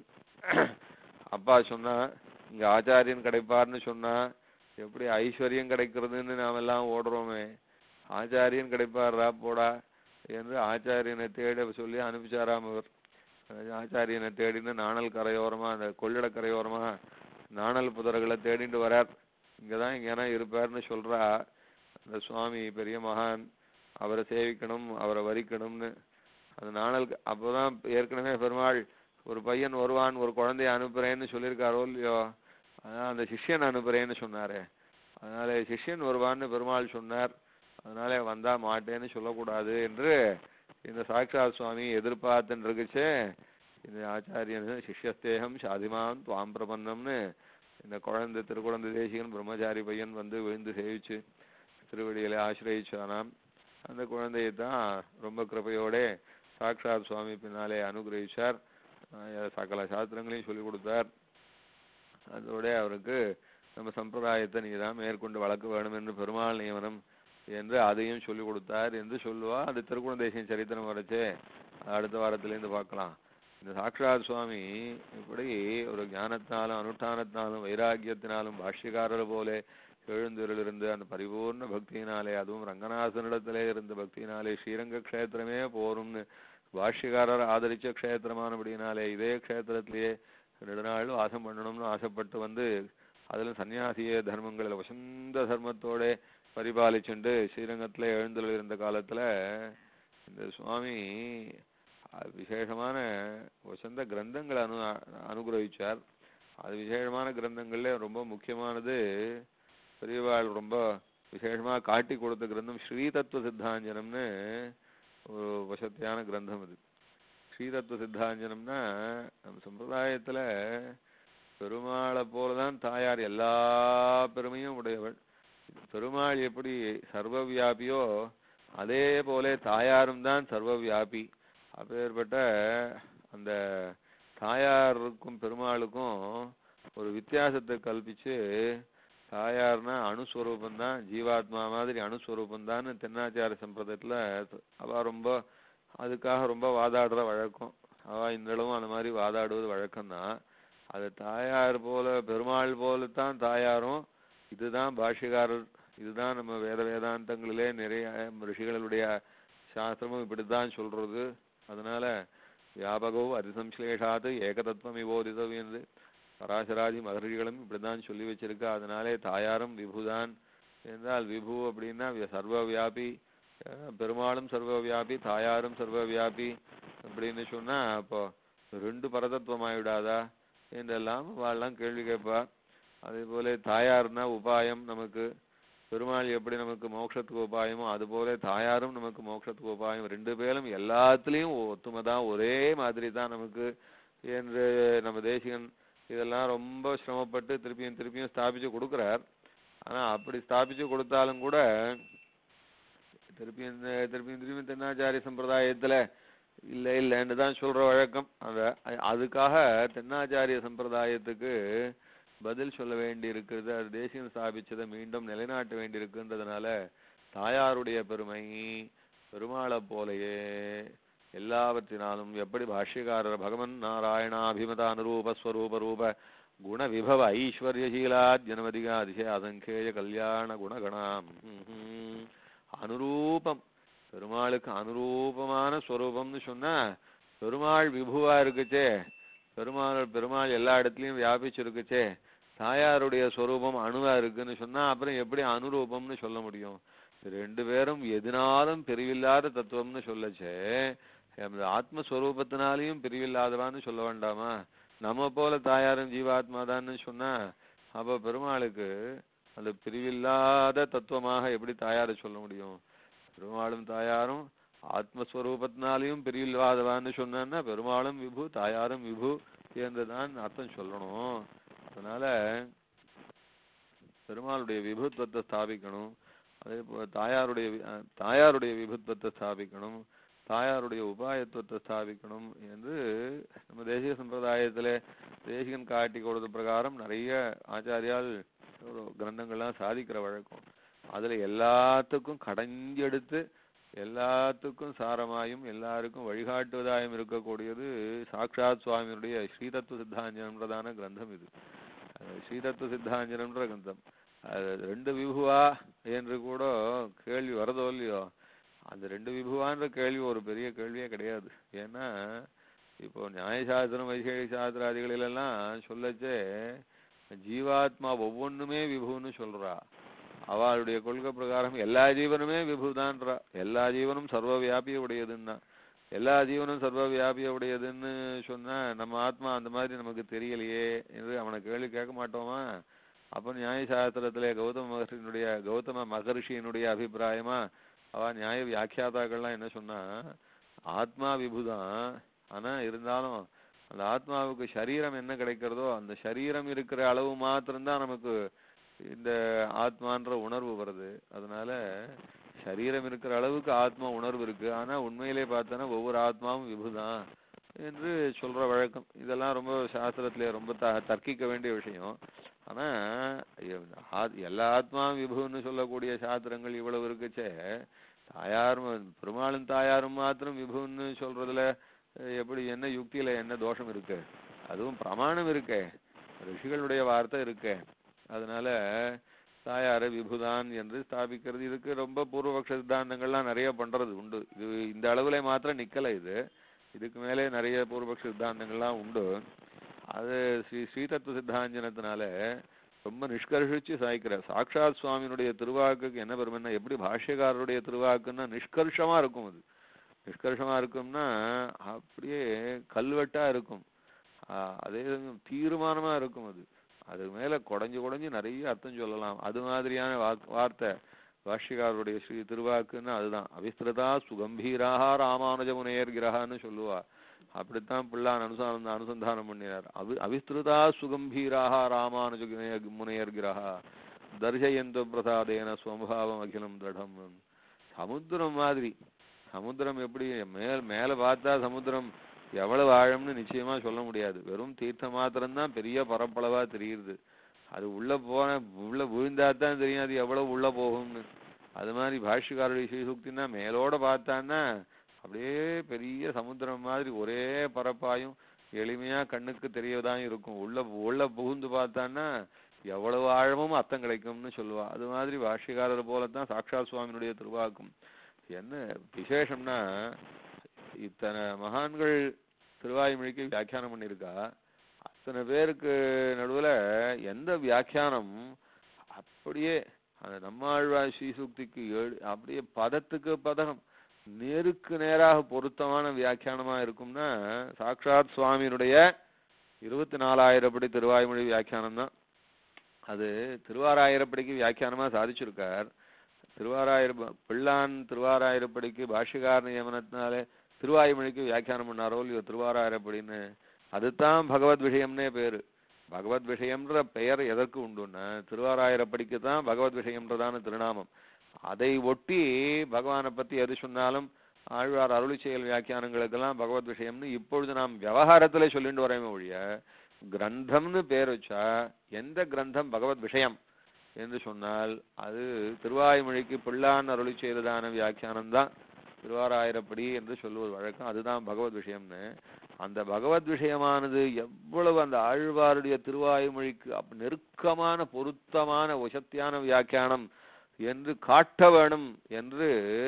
அப்பா சொன்னா இங்க ஆச்சாரியன் கிடைப்பார்னு சொன்னா எப்படி ஐஸ்வர்யம் கிடைக்கிறதுன்னு நாமெல்லாம் ஓடுறோமே ஆச்சாரியன் கிடைப்பாரா போடா என்று ஆச்சாரியனை தேட சொல்லி அனுப்பிச்சாராம் அவர் அதாவது ஆச்சாரியனை தேடின்னு நாணல் கரையோரமா அந்த கொள்ளிட கரையோரமா நாணல் புதர்களை தேடிட்டு வரார் இங்கதான் இங்கேனா இருப்பார்னு சொல்றா அந்த சுவாமி பெரிய மகான் அவரை சேவிக்கணும் அவரை வரிக்கணும்னு அந்த நாணல் க- அப்போதான் ஏற்கனவே பெருமாள் ஒரு பையன் வருவான் ஒரு குழந்தைய அனுப்புறேன்னு சொல்லியிருக்காரோ இல்லையோ அதான் அந்த சிஷ்யன் அனுப்புறேன்னு சொன்னாரே அதனால சிஷ்யன் வருவான்னு பெருமாள் சொன்னார் அதனால வந்தா மாட்டேன்னு சொல்லக்கூடாது என்று இந்த சாக்ஷாத் சுவாமி எதிர்பார்த்துன்னு இருக்குச்சே இந்த ஆச்சாரியன் சிஷ்யஸ்தேகம் சாதிமான் துவாம் பிரபன்னம்னு இந்த குழந்தை திருக்குழந்தை தேசிகன் பிரம்மச்சாரி பையன் வந்து விழுந்து சேவிச்சு திருவடியில ஆசிரயிச்சானாம் அந்த குழந்தையை தான் ரொம்ப கிருபையோட சாக்ஷாத் சுவாமி பின்னாலே அனுகிரகிச்சார் ஆஹ் சகல சாஸ்திரங்களையும் சொல்லிக் கொடுத்தார் அதோட அவருக்கு நம்ம சம்பிரதாயத்தை நீ தான் மேற்கொண்டு வளர்க்க வேணும் என்று பெருமாள் நியமனம் என்று அதையும் சொல்லி கொடுத்தார் என்று சொல்லுவா அது திருக்குண தேசியம் சரித்திரம் வரைச்சே அடுத்த வாரத்திலேருந்து பார்க்கலாம் இந்த சாக்ஷாத் சுவாமி இப்படி ஒரு ஞானத்தினாலும் அனுஷ்டானத்தினாலும் வைராக்கியத்தினாலும் பாஷ்யக்காரர் போல எழுந்திருந்து அந்த பரிபூர்ண பக்தியினாலே அதுவும் ரங்கநாதனிடத்திலே இருந்த பக்தியினாலே ஸ்ரீரங்க க்ஷேத்திரமே போரும்னு பாஷ்யக்காரர் ஆதரிச்ச க்ஷேத்திரமானபடியினாலே இதே க்ஷேத்திரத்திலேயே நெடுநாள் வாசம் பண்ணணும்னு ஆசைப்பட்டு வந்து அதிலும் சன்னியாசிய தர்மங்களில் வசந்த தர்மத்தோட பரிபாலிச்சுண்டு ஸ்ரீரங்கத்துல எழுந்தருள் இருந்த காலத்துல இந்த சுவாமி அஹ், விசேஷமான வசந்த கிரந்தங்களை அனு அனுகிரகிச்சார் அது விசேஷமான கிரந்தங்கள்ல ரொம்ப முக்கியமானது பெரியவாள் ரொம்ப விசேஷமா காட்டி கொடுத்த கிரந்தம் ஸ்ரீதத்துவ சித்தாஞ்சனம்னு ஒரு வசத்தியான கிரந்தம் அது ஸ்ரீதத்துவ சித்தாஞ்சனம்னா நம்ம சம்பிரதாயத்துல பெருமாளை போலதான் தாயார் எல்லா பெருமையும் உடையவள் பெருமாள் எப்படி சர்வவியாபியோ அதே போல தாயாரும் தான் சர்வவியாபி அப்பேற்பட்ட அந்த தாயாருக்கும் பெருமாளுக்கும் ஒரு வித்தியாசத்தை கல்பிச்சு தாயார்னா அணுஸ்வரூபம் தான் ஜீவாத்மா மாதிரி அணுஸ்வரூபம் தான் தென்னாச்சார சம்பிரதாயத்துல அவ ரொம்ப அதுக்காக ரொம்ப வாதாடுற வழக்கம் அவ இந்தளவும் அந்த மாதிரி வாதாடுவது வழக்கம்தான் அது தாயார் போல பெருமாள் போலத்தான் தாயாரும் இதுதான் பாஷ்யக்காரர் இதுதான் நம்ம வேத வேதாந்தங்களிலே நிறைய ரிஷிகளுடைய சாஸ்திரமும் இப்படித்தான் சொல்றது அதனால வியாபகோ அதிசம்ஸ்லேஷாது ஏகதத்துவம் விபோதிதம் என்று பராசராதி மகர்ஷிகளும் இப்படிதான் சொல்லி வச்சிருக்கா அதனாலே தாயாரும் விபுதான் என்றால் விபு அப்படின்னா வி- சர்வவியாபி அஹ் பெருமாளும் சர்வவியாபி தாயாரும் சர்வவியாபி அப்படின்னு சொன்னா அப்போ ரெண்டு பரதத்துவம் ஆயிடாதா என்றெல்லாம் அவெல்லாம் கேள்வி கேட்பா அதே போல தாயார்னா உபாயம் நமக்கு பெருமாள் எப்படி நமக்கு மோட்சத்துக்கு உபாயமோ அதுபோல தாயாரும் நமக்கு மோட்சத்துக்கு உபாயம் ரெண்டு பேரும் எல்லாத்துலேயும் ஒத்துமைதான் ஒரே மாதிரி தான் நமக்கு என்று நம்ம தேசிகன் இதெல்லாம் ரொம்ப சிரமப்பட்டு திருப்பியும் திருப்பியும் ஸ்தாபிச்சு கொடுக்குறார் ஆனா அப்படி ஸ்தாபிச்சு கொடுத்தாலும் கூட திருப்பியும் இந்த- திருப்பியும் திருப்பியும் தென்னாச்சாரிய சம்பிரதாயத்துல இல்ல இல்லைன்னு தான் சொல்ற வழக்கம் அந்த அ- அதுக்காக தென்னாச்சாரிய சம்பிரதாயத்துக்கு பதில் சொல்ல வேண்டி இருக்கிறது அது தேசியம் ஸ்தாபிச்சதை மீண்டும் நிலைநாட்ட வேண்டி இருக்குன்றதுனால தாயாருடைய பெருமை பெருமாளை போலயே எல்லாவற்றினாலும் எப்படி பாஷ்யக்காரர் பகவன் நாராயணாபிமத அனுரூப ஸ்வரூப ரூப குண விபவ ஐஸ்வர்யசீலாத் ஜனமதிகா அதிசய அசங்கேய கல்யாண குணகணாம் ம்ஹும். அனுரூபம் பெருமாளுக்கு அனுரூபமான ஸ்வரூபம்னு சொன்னா பெருமாள் விபுவா இருக்குச்சே பெருமாள் பெருமாள் எல்லா இடத்துலயும் வியாபிச்சிருக்குச்சே தாயாருடைய ஸ்வரூபம் அணுவா இருக்குன்னு சொன்னா அப்புறம் எப்படி அனுரூபம்னு சொல்ல முடியும் இது ரெண்டு பேரும் எதினாலும் பிரிவில்லாத தத்துவம்னு சொல்லச்சே அந்த ஆத்மஸ்வரூபத்தினாலையும் பிரிவில்லாதவான்னு சொல்ல வேண்டாமா நம்ம போல தாயாரும் ஜீவாத்மா தான்னு சொன்னா அப்ப பெருமாளுக்கு அந்த பிரிவில்லாத தத்துவமாக எப்படி தாயாரை சொல்ல முடியும் பெருமாளும் தாயாரும் ஆத்மஸ்வரூபத்தினாலையும் பிரிவில்லாதவான்னு சொன்னா பெருமாளும் விபு தாயாரும் விபு என்றுதான் அர்த்தம் சொல்லணும் அதனால பெருமாளுடைய விபுத்துவத்தை ஸ்தாபிக்கணும் அதே போல தாயாருடைய வி- அஹ் தாயாருடைய விபுத்துவத்தை ஸ்தாபிக்கணும் தாயாருடைய உபாயத்துவத்தை ஸ்தாபிக்கணும் என்று நம்ம தேசிய சம்பிரதாயத்திலே தேசிகன் காட்டி கொடுத்த பிரகாரம் நிறைய ஆச்சாரியால் ஒரு கிரந்தங்கள்லாம் சாதிக்கிற வழக்கம் அதுல எல்லாத்துக்கும் கடைஞ்செடுத்து எல்லாத்துக்கும் சாரமாயும் எல்லாருக்கும் வழிகாட்டுவதாயும் இருக்கக்கூடியது சாக்ஷாத் சுவாமியுடைய ஸ்ரீதத்துவ சித்தாஞ்சனம்ன்றதான கிரந்தம் இது அது ஸ்ரீதத்துவ சித்தாஞ்சனம்ன்ற கிரந்தம் அது ரெண்டு விபுவா என்று கூட கேள்வி வரதோ இல்லையோ அந்த ரெண்டு விபுவான்ற கேள்வி ஒரு பெரிய கேள்வியே கிடையாது ஏன்னா இப்போ நியாயசாஸ்திரம் வைசேக சாஸ்திராதிகளிலெல்லாம் சொல்லச்சே ஜீவாத்மா ஒவ்வொன்றுமே விபுன்னு சொல்றா அவளுடைய கொள்கை பிரகாரம் எல்லா ஜீவனுமே விபுதான்றா எல்லா ஜீவனும் சர்வ வியாபிய உடையதுன்னா எல்லா ஜீவனும் சர்வ வியாபிய உடையதுன்னு சொன்னா நம்ம ஆத்மா அந்த மாதிரி நமக்கு தெரியலையே என்று அவனை கேள்வி கேட்க மாட்டோமா அப்ப நியாயசாஸ்திரத்திலே கௌதம மகர்ஷியினுடைய கௌதம மகர்ஷியினுடைய அபிப்பிராயமா அவ நியாய வியாக்கியாதாக்கள்லாம் என்ன சொன்னா ஆத்மா விபுதான் ஆனா இருந்தாலும் அந்த ஆத்மாவுக்கு சரீரம் என்ன கிடைக்கிறதோ அந்த சரீரம் இருக்கிற அளவு மாத்திரம்தான் நமக்கு இந்த ஆத்மான்ற உணர்வு வருது அதனால சரீரம் இருக்கிற அளவுக்கு ஆத்மா உணர்வு இருக்கு ஆனா உண்மையிலே பார்த்தோன்னா ஒவ்வொரு ஆத்மாவும் விபுதான் என்று சொல்ற வழக்கம் இதெல்லாம் ரொம்ப சாஸ்திரத்திலே ரொம்ப த தர்க்கிக்க வேண்டிய விஷயம் ஆனா எ- ஆத்- எல்லா ஆத்மா விபுன்னு சொல்லக்கூடிய சாஸ்திரங்கள் இவ்வளவு இருக்குச்சே தாயாரும் பெருமாளும் தாயாரும் மாத்திரம் விபுன்னு சொல்றதுல அஹ், எப்படி என்ன யுக்தியில என்ன தோஷம் இருக்கு அதுவும் பிரமாணம் இருக்கே ரிஷிகளுடைய வார்த்தை இருக்கே அதனால தாயார விபுதான் என்று ஸ்தாபிக்கிறது இதுக்கு ரொம்ப பூர்வபக்ஷ சித்தாந்தங்கள்லாம் நிறைய பண்றது உண்டு இது இந்த அளவுல மாத்திரம் நிக்கல இது இதுக்கு மேலே நிறைய பூர்வபக்ஷ சித்தாந்தங்கள்லாம் உண்டு அது ஸ்ரீ ஸ்ரீதத்துவ சித்தாஞ்சனத்தினால ரொம்ப நிஷ்கர்ஷிச்சு சாய்க்கிறார் சாக்ஷாத் சுவாமியினுடைய திருவாக்குக்கு என்ன பெருமைன்னா எப்படி பாஷ்யக்காரருடைய திருவாக்குன்னா நிஷ்கர்ஷமா இருக்கும் அது நிஷ்கர்ஷமா இருக்கும்னா அப்படியே கல்வெட்டா இருக்கும் ஆஹ் அதே சமயம் தீர்மானமா இருக்கும் அது அது மேல குடஞ்சு குடஞ்சு நிறைய அர்த்தம் சொல்லலாம் அது மாதிரியான வார்த்- வார்த்தை பாஷ்யக்காரருடைய ஸ்ரீ திருவாக்குன்னா அதுதான் அவிஸ்திரதா சுகம்பீராக ராமானுஜ முனையர்கிரகான்னு சொல்லுவா அப்படித்தான் பிள்ளான் அனுசா அனுசந்தானம் பண்ணினார் அவி அவிஸ்திருதா சுகம்பீராக ராமானுஜ முனையர்கிரகா தர்ஷயந்த பிரசாதேன ஸ்வபாவம் அகிலம் திரடம் சமுத்திரம் மாதிரி சமுத்திரம் எப்படி மேல் மேல பார்த்தா சமுத்திரம் எவ்வளவு ஆழம்னு நிச்சயமா சொல்ல முடியாது வெறும் தீர்த்தம் மாத்திரம்தான் பெரிய பரப்பளவா தெரியுது அது உள்ள போன உள்ள விழுந்தா தான் தெரியும் அது எவ்வளவு உள்ள போகும்னு அது மாதிரி பாஷ்யக்காரருடைய ஸ்ரீசுக்தின்னா மேலோட பார்த்தான்னா அப்படியே பெரிய சமுத்திரம் மாதிரி ஒரே பரப்பாயும் எளிமையா கண்ணுக்கு தெரியதான் இருக்கும் உள்ள உள்ள புகுந்து பார்த்தான்னா எவ்வளவு ஆழமும் அர்த்தம் கிடைக்கும்னு சொல்லுவா அது மாதிரி பாஷ்யக்காரர் போலத்தான் சாக்ஷாத் சுவாமியினுடைய திருவாக்கும் என்ன விசேஷம்னா இத்தனை மகான்கள் திருவாய்மொழிக்கு வியாக்கியானம் பண்ணியிருக்கா அத்தனை பேருக்கு நடுவுல எந்த வியாக்கியானம் அப்படியே அந்த நம்மாழ்வார் ஸ்ரீசுக்திக்கு ஏழு அப்படியே பதத்துக்கு பதம் நேருக்கு நேராக பொருத்தமான வியாக்கியானமா இருக்கும்னா சாக்ஷாத் சுவாமியினுடைய இருபத்தி நாலாயிரப்படி திருவாய்மொழி வியாக்கியானம் தான் அது திருவாராயிரப்படிக்கு வியாக்கியானமா சாதிச்சிருக்கார் திருவாராயிர பிள்ளான் திருவாராயிரப்படிக்கு பாஷ்யகார நியமனத்தினாலே திருவாய்மொழிக்கு வியாக்கியானம் பண்ணாரோ இல்லையோ திருவாராயிரப்படின்னு அதுதான் பகவத் விஷயம்னே பேரு பகவத் விஷயம்ன்ற பெயர் எதற்கு உண்டுன்னா திருவாராயிரப்படிக்கு தான் பகவத் விஷயம்ன்றதான திருநாமம் அதை ஒட்டி பகவானை பத்தி எது சொன்னாலும் ஆழ்வார் அருளி செயல் வியாக்கியானங்களுக்கெல்லாம் பகவத் விஷயம்னு இப்பொழுது நாம் விவகாரத்துல சொல்லிட்டு வரேமே ஒழிய கிரந்தம்னு பேர் வச்சா எந்த கிரந்தம் பகவத் விஷயம் என்று சொன்னால் அது திருவாய்மொழிக்கு பிள்ளான் அருளி செய்ததான வியாக்கியானம் தான் திருவாராயிரப்படி என்று சொல்லுவது வழக்கம் அதுதான் பகவத் விஷயம்னு அந்த பகவத் விஷயமானது எவ்வளவு அந்த ஆழ்வாருடைய திருவாய்மொழிக்கு அப் நெருக்கமான பொருத்தமான உசத்தியான வியாக்கியானம் என்று காட்ட வேணும் என்று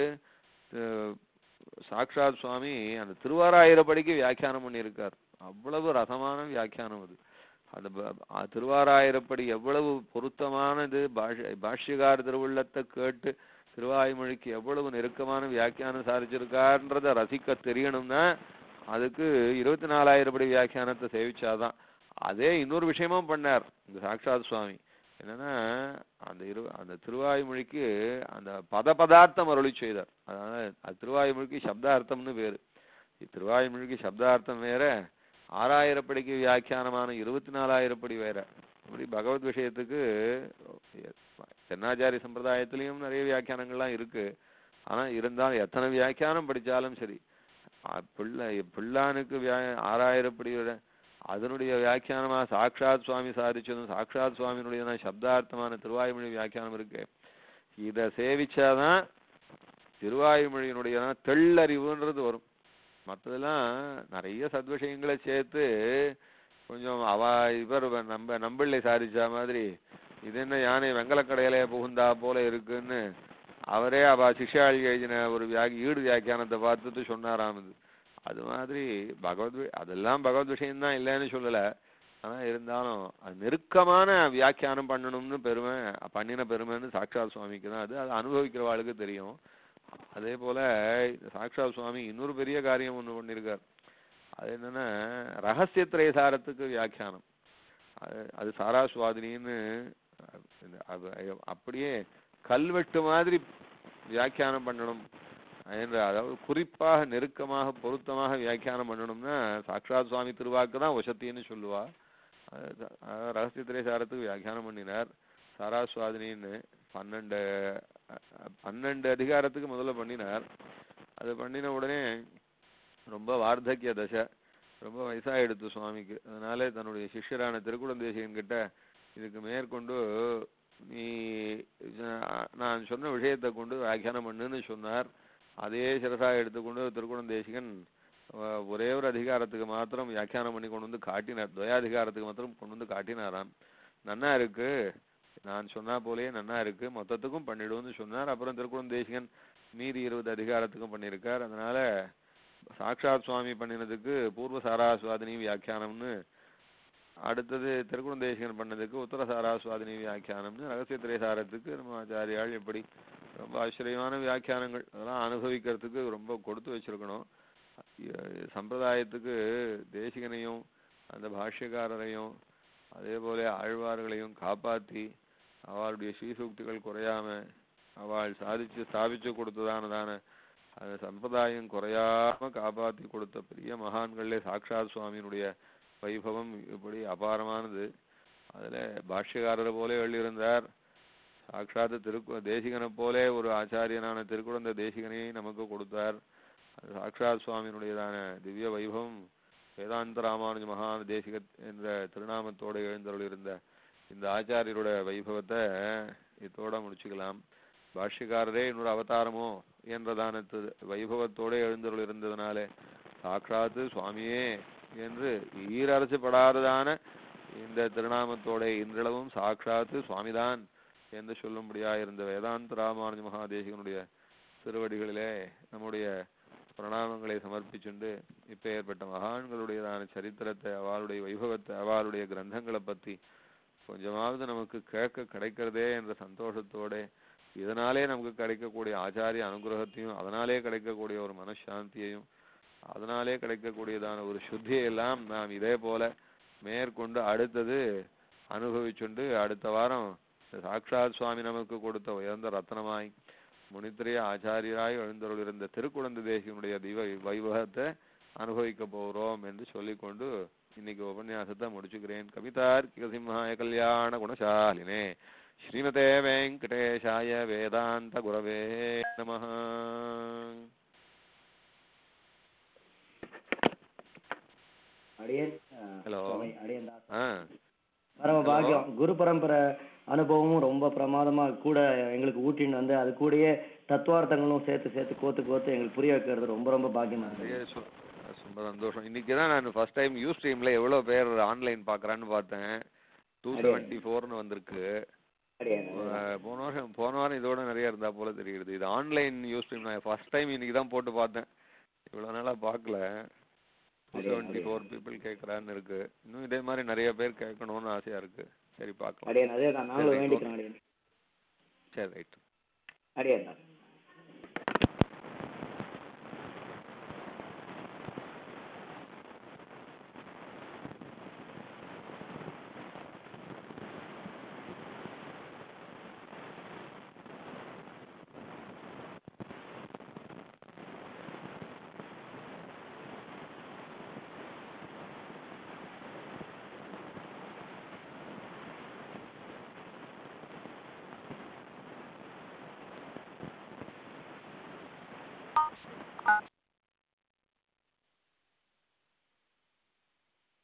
அஹ், சாக்ஷாத் சுவாமி அந்த திருவாராயிரப்படிக்கு வியாக்கியானம் பண்ணியிருக்கார் அவ்வளவு ரசமான வியாக்கியானம் அது அந்த ப- அ- திருவாராயிரப்படி எவ்வளவு பொருத்தமானது பாஷ்ய பாஷ்யகார திருவுள்ளத்தை கேட்டு திருவாய்மொழிக்கு எவ்வளவு நெருக்கமான வியாக்கியானம் சாதிச்சிருக்காருன்றத ரசிக்க தெரியணும்னா அதுக்கு இருபத்தி நாலாயிரப்படி வியாக்கியானத்தை சேவிச்சாதான் அதே இன்னொரு விஷயமும் பண்ணார் இந்த சாக்ஷாத் சுவாமி என்னன்னா அந்த இரு அந்த திருவாய்மொழிக்கு அந்த பத பதார்த்தம் அருளி செய்தார் அதாவது அது திருவாய்மொழிக்கு சப்தார்த்தம்னு பேரு திருவாய்மொழிக்கு சப்தார்த்தம் வேற ஆறாயிரப்படிக்கு வியாக்கியானமான இருபத்தி நாலாயிரப்படி வேற இப்படி பகவத் விஷயத்துக்கு தென்னாச்சாரிய சம்பிரதாயத்திலையும் நிறைய வியாக்கியானங்கள்லாம் இருக்கு ஆனா இருந்தாலும் எத்தனை வியாக்கியானம் படிச்சாலும் சரி அ, பிள்ளை பிள்ளானுக்கு வியா ஆறாயிரப்படி வரை அதனுடைய வியாக்கியானமா சாக்ஷாத் சுவாமி சாதிச்சதும் சாக்ஷாத் சுவாமியினுடைய சப்தார்த்தமான திருவாய்மொழி வியாக்கியானம் இருக்கு இத சேவிச்சாதான் திருவாய்மொழியினுடைய தெள்ளறிவுன்றது வரும் மற்றதெல்லாம் நிறைய சத்விஷயங்களை சேர்த்து கொஞ்சம் அவ இவர் வ- நம்ம நம்பிள்ளை சாதிச்சா மாதிரி இது என்ன யானை வெங்கலக்கடையில புகுந்தா போல இருக்குன்னு அவரே அவ சிஷ்யாளி எழுதின ஒரு வியாகி ஈடு வியாக்கியானத்தை பார்த்துட்டு சொன்னாராம் இது அது மாதிரி பகவத் வி- அதெல்லாம் பகவத் விஷயம்தான் இல்லைன்னு சொல்லல ஆனா இருந்தாலும் அது நெருக்கமான வியாக்கியானம் பண்ணணும்னு பெருமை பண்ணின பெருமைன்னு சாக்ஷாத் சுவாமிக்கு தான் அது அதை அனுபவிக்கிறவாளுக்கு தெரியும் அதே போல இந்த சாக்ஷாத் சுவாமி இன்னொரு பெரிய காரியம் ஒண்ணு பண்ணியிருக்கார் அது என்னன்னா ரகசிய திரைசாரத்துக்கு வியாக்கியானம் அது அது சாராஸ்வாதினின்னு அஹ், இந்த அது அப்படியே கல்வெட்டு மாதிரி வியாக்கியானம் பண்ணணும் என்ற அதாவது குறிப்பாக நெருக்கமாக பொருத்தமாக வியாக்கியானம் பண்ணணும்னா சாக்ஷாத் சுவாமி திருவாக்கு தான் வசத்தின்னு சொல்லுவா அது த- அஹ் ரகசிய திரைசாரத்துக்கு வியாக்கியானம் பண்ணினார் சாராஸ்வாதினின்னு பன்னெண்டு அஹ், பன்னெண்டு அதிகாரத்துக்கு முதல்ல பண்ணினார் அது பண்ணின உடனே ரொம்ப வார்த்தக்கிய தசை ரொம்ப வயசாயிடுத்து சுவாமிக்கு அதனால தன்னுடைய சிஷ்யரான திருக்குடந்தேசிகன் கிட்ட இதுக்கு மேற்கொண்டு நீ அஹ், நான் சொன்ன விஷயத்தை கொண்டு வியாக்கியானம் பண்ணுன்னு சொன்னார் அதே சிரசா எடுத்துக்கொண்டு திருக்குடந்தேசிகன் அஹ், ஒரே ஒரு அதிகாரத்துக்கு மாத்திரம் வியாக்கியானம் பண்ணி கொண்டு வந்து காட்டினார் துவயாதிகாரத்துக்கு மாத்திரம் கொண்டு வந்து காட்டினாராம் நன்னா இருக்கு நான் சொன்னா போலயே நன்னா இருக்கு மொத்தத்துக்கும் பண்ணிடுவோம்னு சொன்னார் அப்புறம் திருக்குடந்தேசிகன் மீதி இருபது அதிகாரத்துக்கும் பண்ணியிருக்கார் அதனால சாக்ஷாத் சுவாமி பண்ணினதுக்கு பூர்வ சாராஸ்வாதினி வியாக்கியானம்னு அடுத்தது திருக்குணந்தேசிகன் பண்ணதுக்கு உத்தர சாராஸ்வாதினி வியாக்கியானம்னு ரகசிய திரைசாரத்துக்கு நம்ம ஆச்சாரியால் எப்படி ரொம்ப ஆச்சரியமான வியாக்கியானங்கள் அதெல்லாம் அனுபவிக்கிறதுக்கு ரொம்ப கொடுத்து வச்சிருக்கணும் இ- சம்பிரதாயத்துக்கு தேசிகனையும் அந்த பாஷ்யக்காரரையும் அதே போல ஆழ்வார்களையும் காப்பாத்தி அவளுடைய ஸ்ரீசூக்திகள் குறையாம அவள் சாதிச்சு ஸ்தாபிச்சு கொடுத்ததானதான அந்த சம்பிரதாயம் குறையாம காப்பாத்தி கொடுத்த பெரிய மகான்களே சாக்ஷாத் சுவாமியினுடைய வைபவம் இப்படி அபாரமானது அதுல பாஷ்யக்காரர் போல எழுதியிருந்தார் சாக்ஷாத் திருக்கு தேசிகனை போலே ஒரு ஆச்சாரியனான திருக்குழந்த தேசிகனை நமக்கு கொடுத்தார் அது சாக்ஷாத் சுவாமியினுடையதான திவ்ய வைபவம் வேதாந்த ராமானுஜ மகான் தேசிக என்ற திருநாமத்தோடு எழுந்தருளிருந்த இந்த ஆச்சாரியரோட வைபவத்தை இதோட முடிச்சுக்கலாம் பாஷ்யக்காரரே இன்னொரு அவதாரமோ என்றதான திரு வைபவத்தோட எழுந்தருள் இருந்ததுனாலே சாக்ஷாத்து சுவாமியே என்று ஈரரசுப்படாததான இந்த திருநாமத்தோட இன்றளவும் சாக்ஷாத்து சுவாமிதான் என்று சொல்லும்படியா இருந்த வேதாந்த ராமானுஜ மகாதேசிகனுடைய திருவடிகளிலே நம்முடைய பிரணாமங்களை சமர்ப்பிச்சுண்டு இப்ப ஏற்பட்ட மகான்களுடையதான சரித்திரத்தை அவளுடைய வைபவத்தை அவளுடைய கிரந்தங்களை பத்தி கொஞ்சமாவது நமக்கு கேட்க கிடைக்கிறதே என்ற சந்தோஷத்தோட இதனாலே நமக்கு கிடைக்கக்கூடிய ஆச்சாரிய அனுகிரகத்தையும் அதனாலே கிடைக்கக்கூடிய ஒரு மனசாந்தியையும் அதனாலே கிடைக்கக்கூடியதான ஒரு சுத்தியை எல்லாம் நாம் இதே போல மேற்கொண்டு அடுத்தது அனுபவிச்சுண்டு அடுத்த வாரம் இந்த சாக்ஷாத் சுவாமி நமக்கு கொடுத்த உயர்ந்த ரத்னமாய் முனித்திரைய ஆச்சாரியராய் எழுந்தருள் இருந்த திருக்குழந்தை தேசியனுடைய தெய்வ வைபவத்தை அனுபவிக்க போகிறோம் என்று சொல்லிக்கொண்டு இன்னைக்கு உபன்யாசத்தை முடிச்சுக்கிறேன் கவிதார்க்கிக சிம்ஹாய கல்யாண குணசாலினே ஸ்ரீமதே வெங்கடேஷாய வேதாந்த குரவே நமஹ அடியேன் Hello. சுவாமி அடியேன் தாஸ் ஆ பரம பாக்கியம் குரு பரம்பரை அனுபவமும் ரொம்ப பிரமாதமா கூட எங்களுக்கு ஊட்டின்னு வந்து அது கூடயே தத்துவார்த்தங்களும் சேர்த்து சேர்த்து கோத்து கோத்து எங்களுக்கு புரிய வைக்கிறது ரொம்ப ரொம்ப பாக்கியமா இருக்கு நிறைய சொ- ரொம்ப சந்தோஷம் இன்னைக்கு தான் நான் ஃபர்ஸ்ட் டைம் யூ ஸ்ட்ரீம்ல எவ்வளவு பேர் ஆன்லைன் பார்க்கறான்னு பார்த்தேன் டூ செவன்ட்டி ஃபோர்னு வந்திருக்கு அடியேன் அஹ் போன வருஷம் போன வாரம் இதோட நிறைய இருந்தா போல தெரியுது இது ஆன்லைன் யூ ஸ்ட்ரீம் நான் ஃபர்ஸ்ட் டைம் இன்னைக்கு தான் போட்டு பார்த்தேன் இவ்வளவு நாளா பார்க்கல டூ அடே, செவன்ட்டி அடே. ஃபோர் பீப்புள் கேட்கறான்னு இருக்கு இன்னும் இதே மாதிரி நிறைய பேர் கேட்கணும்னு ஆசையா இருக்கு சரி பார்க்கலாம் அடியேன் அதே தான் நாங்களும் சரி, வேண்டிக்கிறோம் அடியேன் சரி ரைட் அடியேன் தான்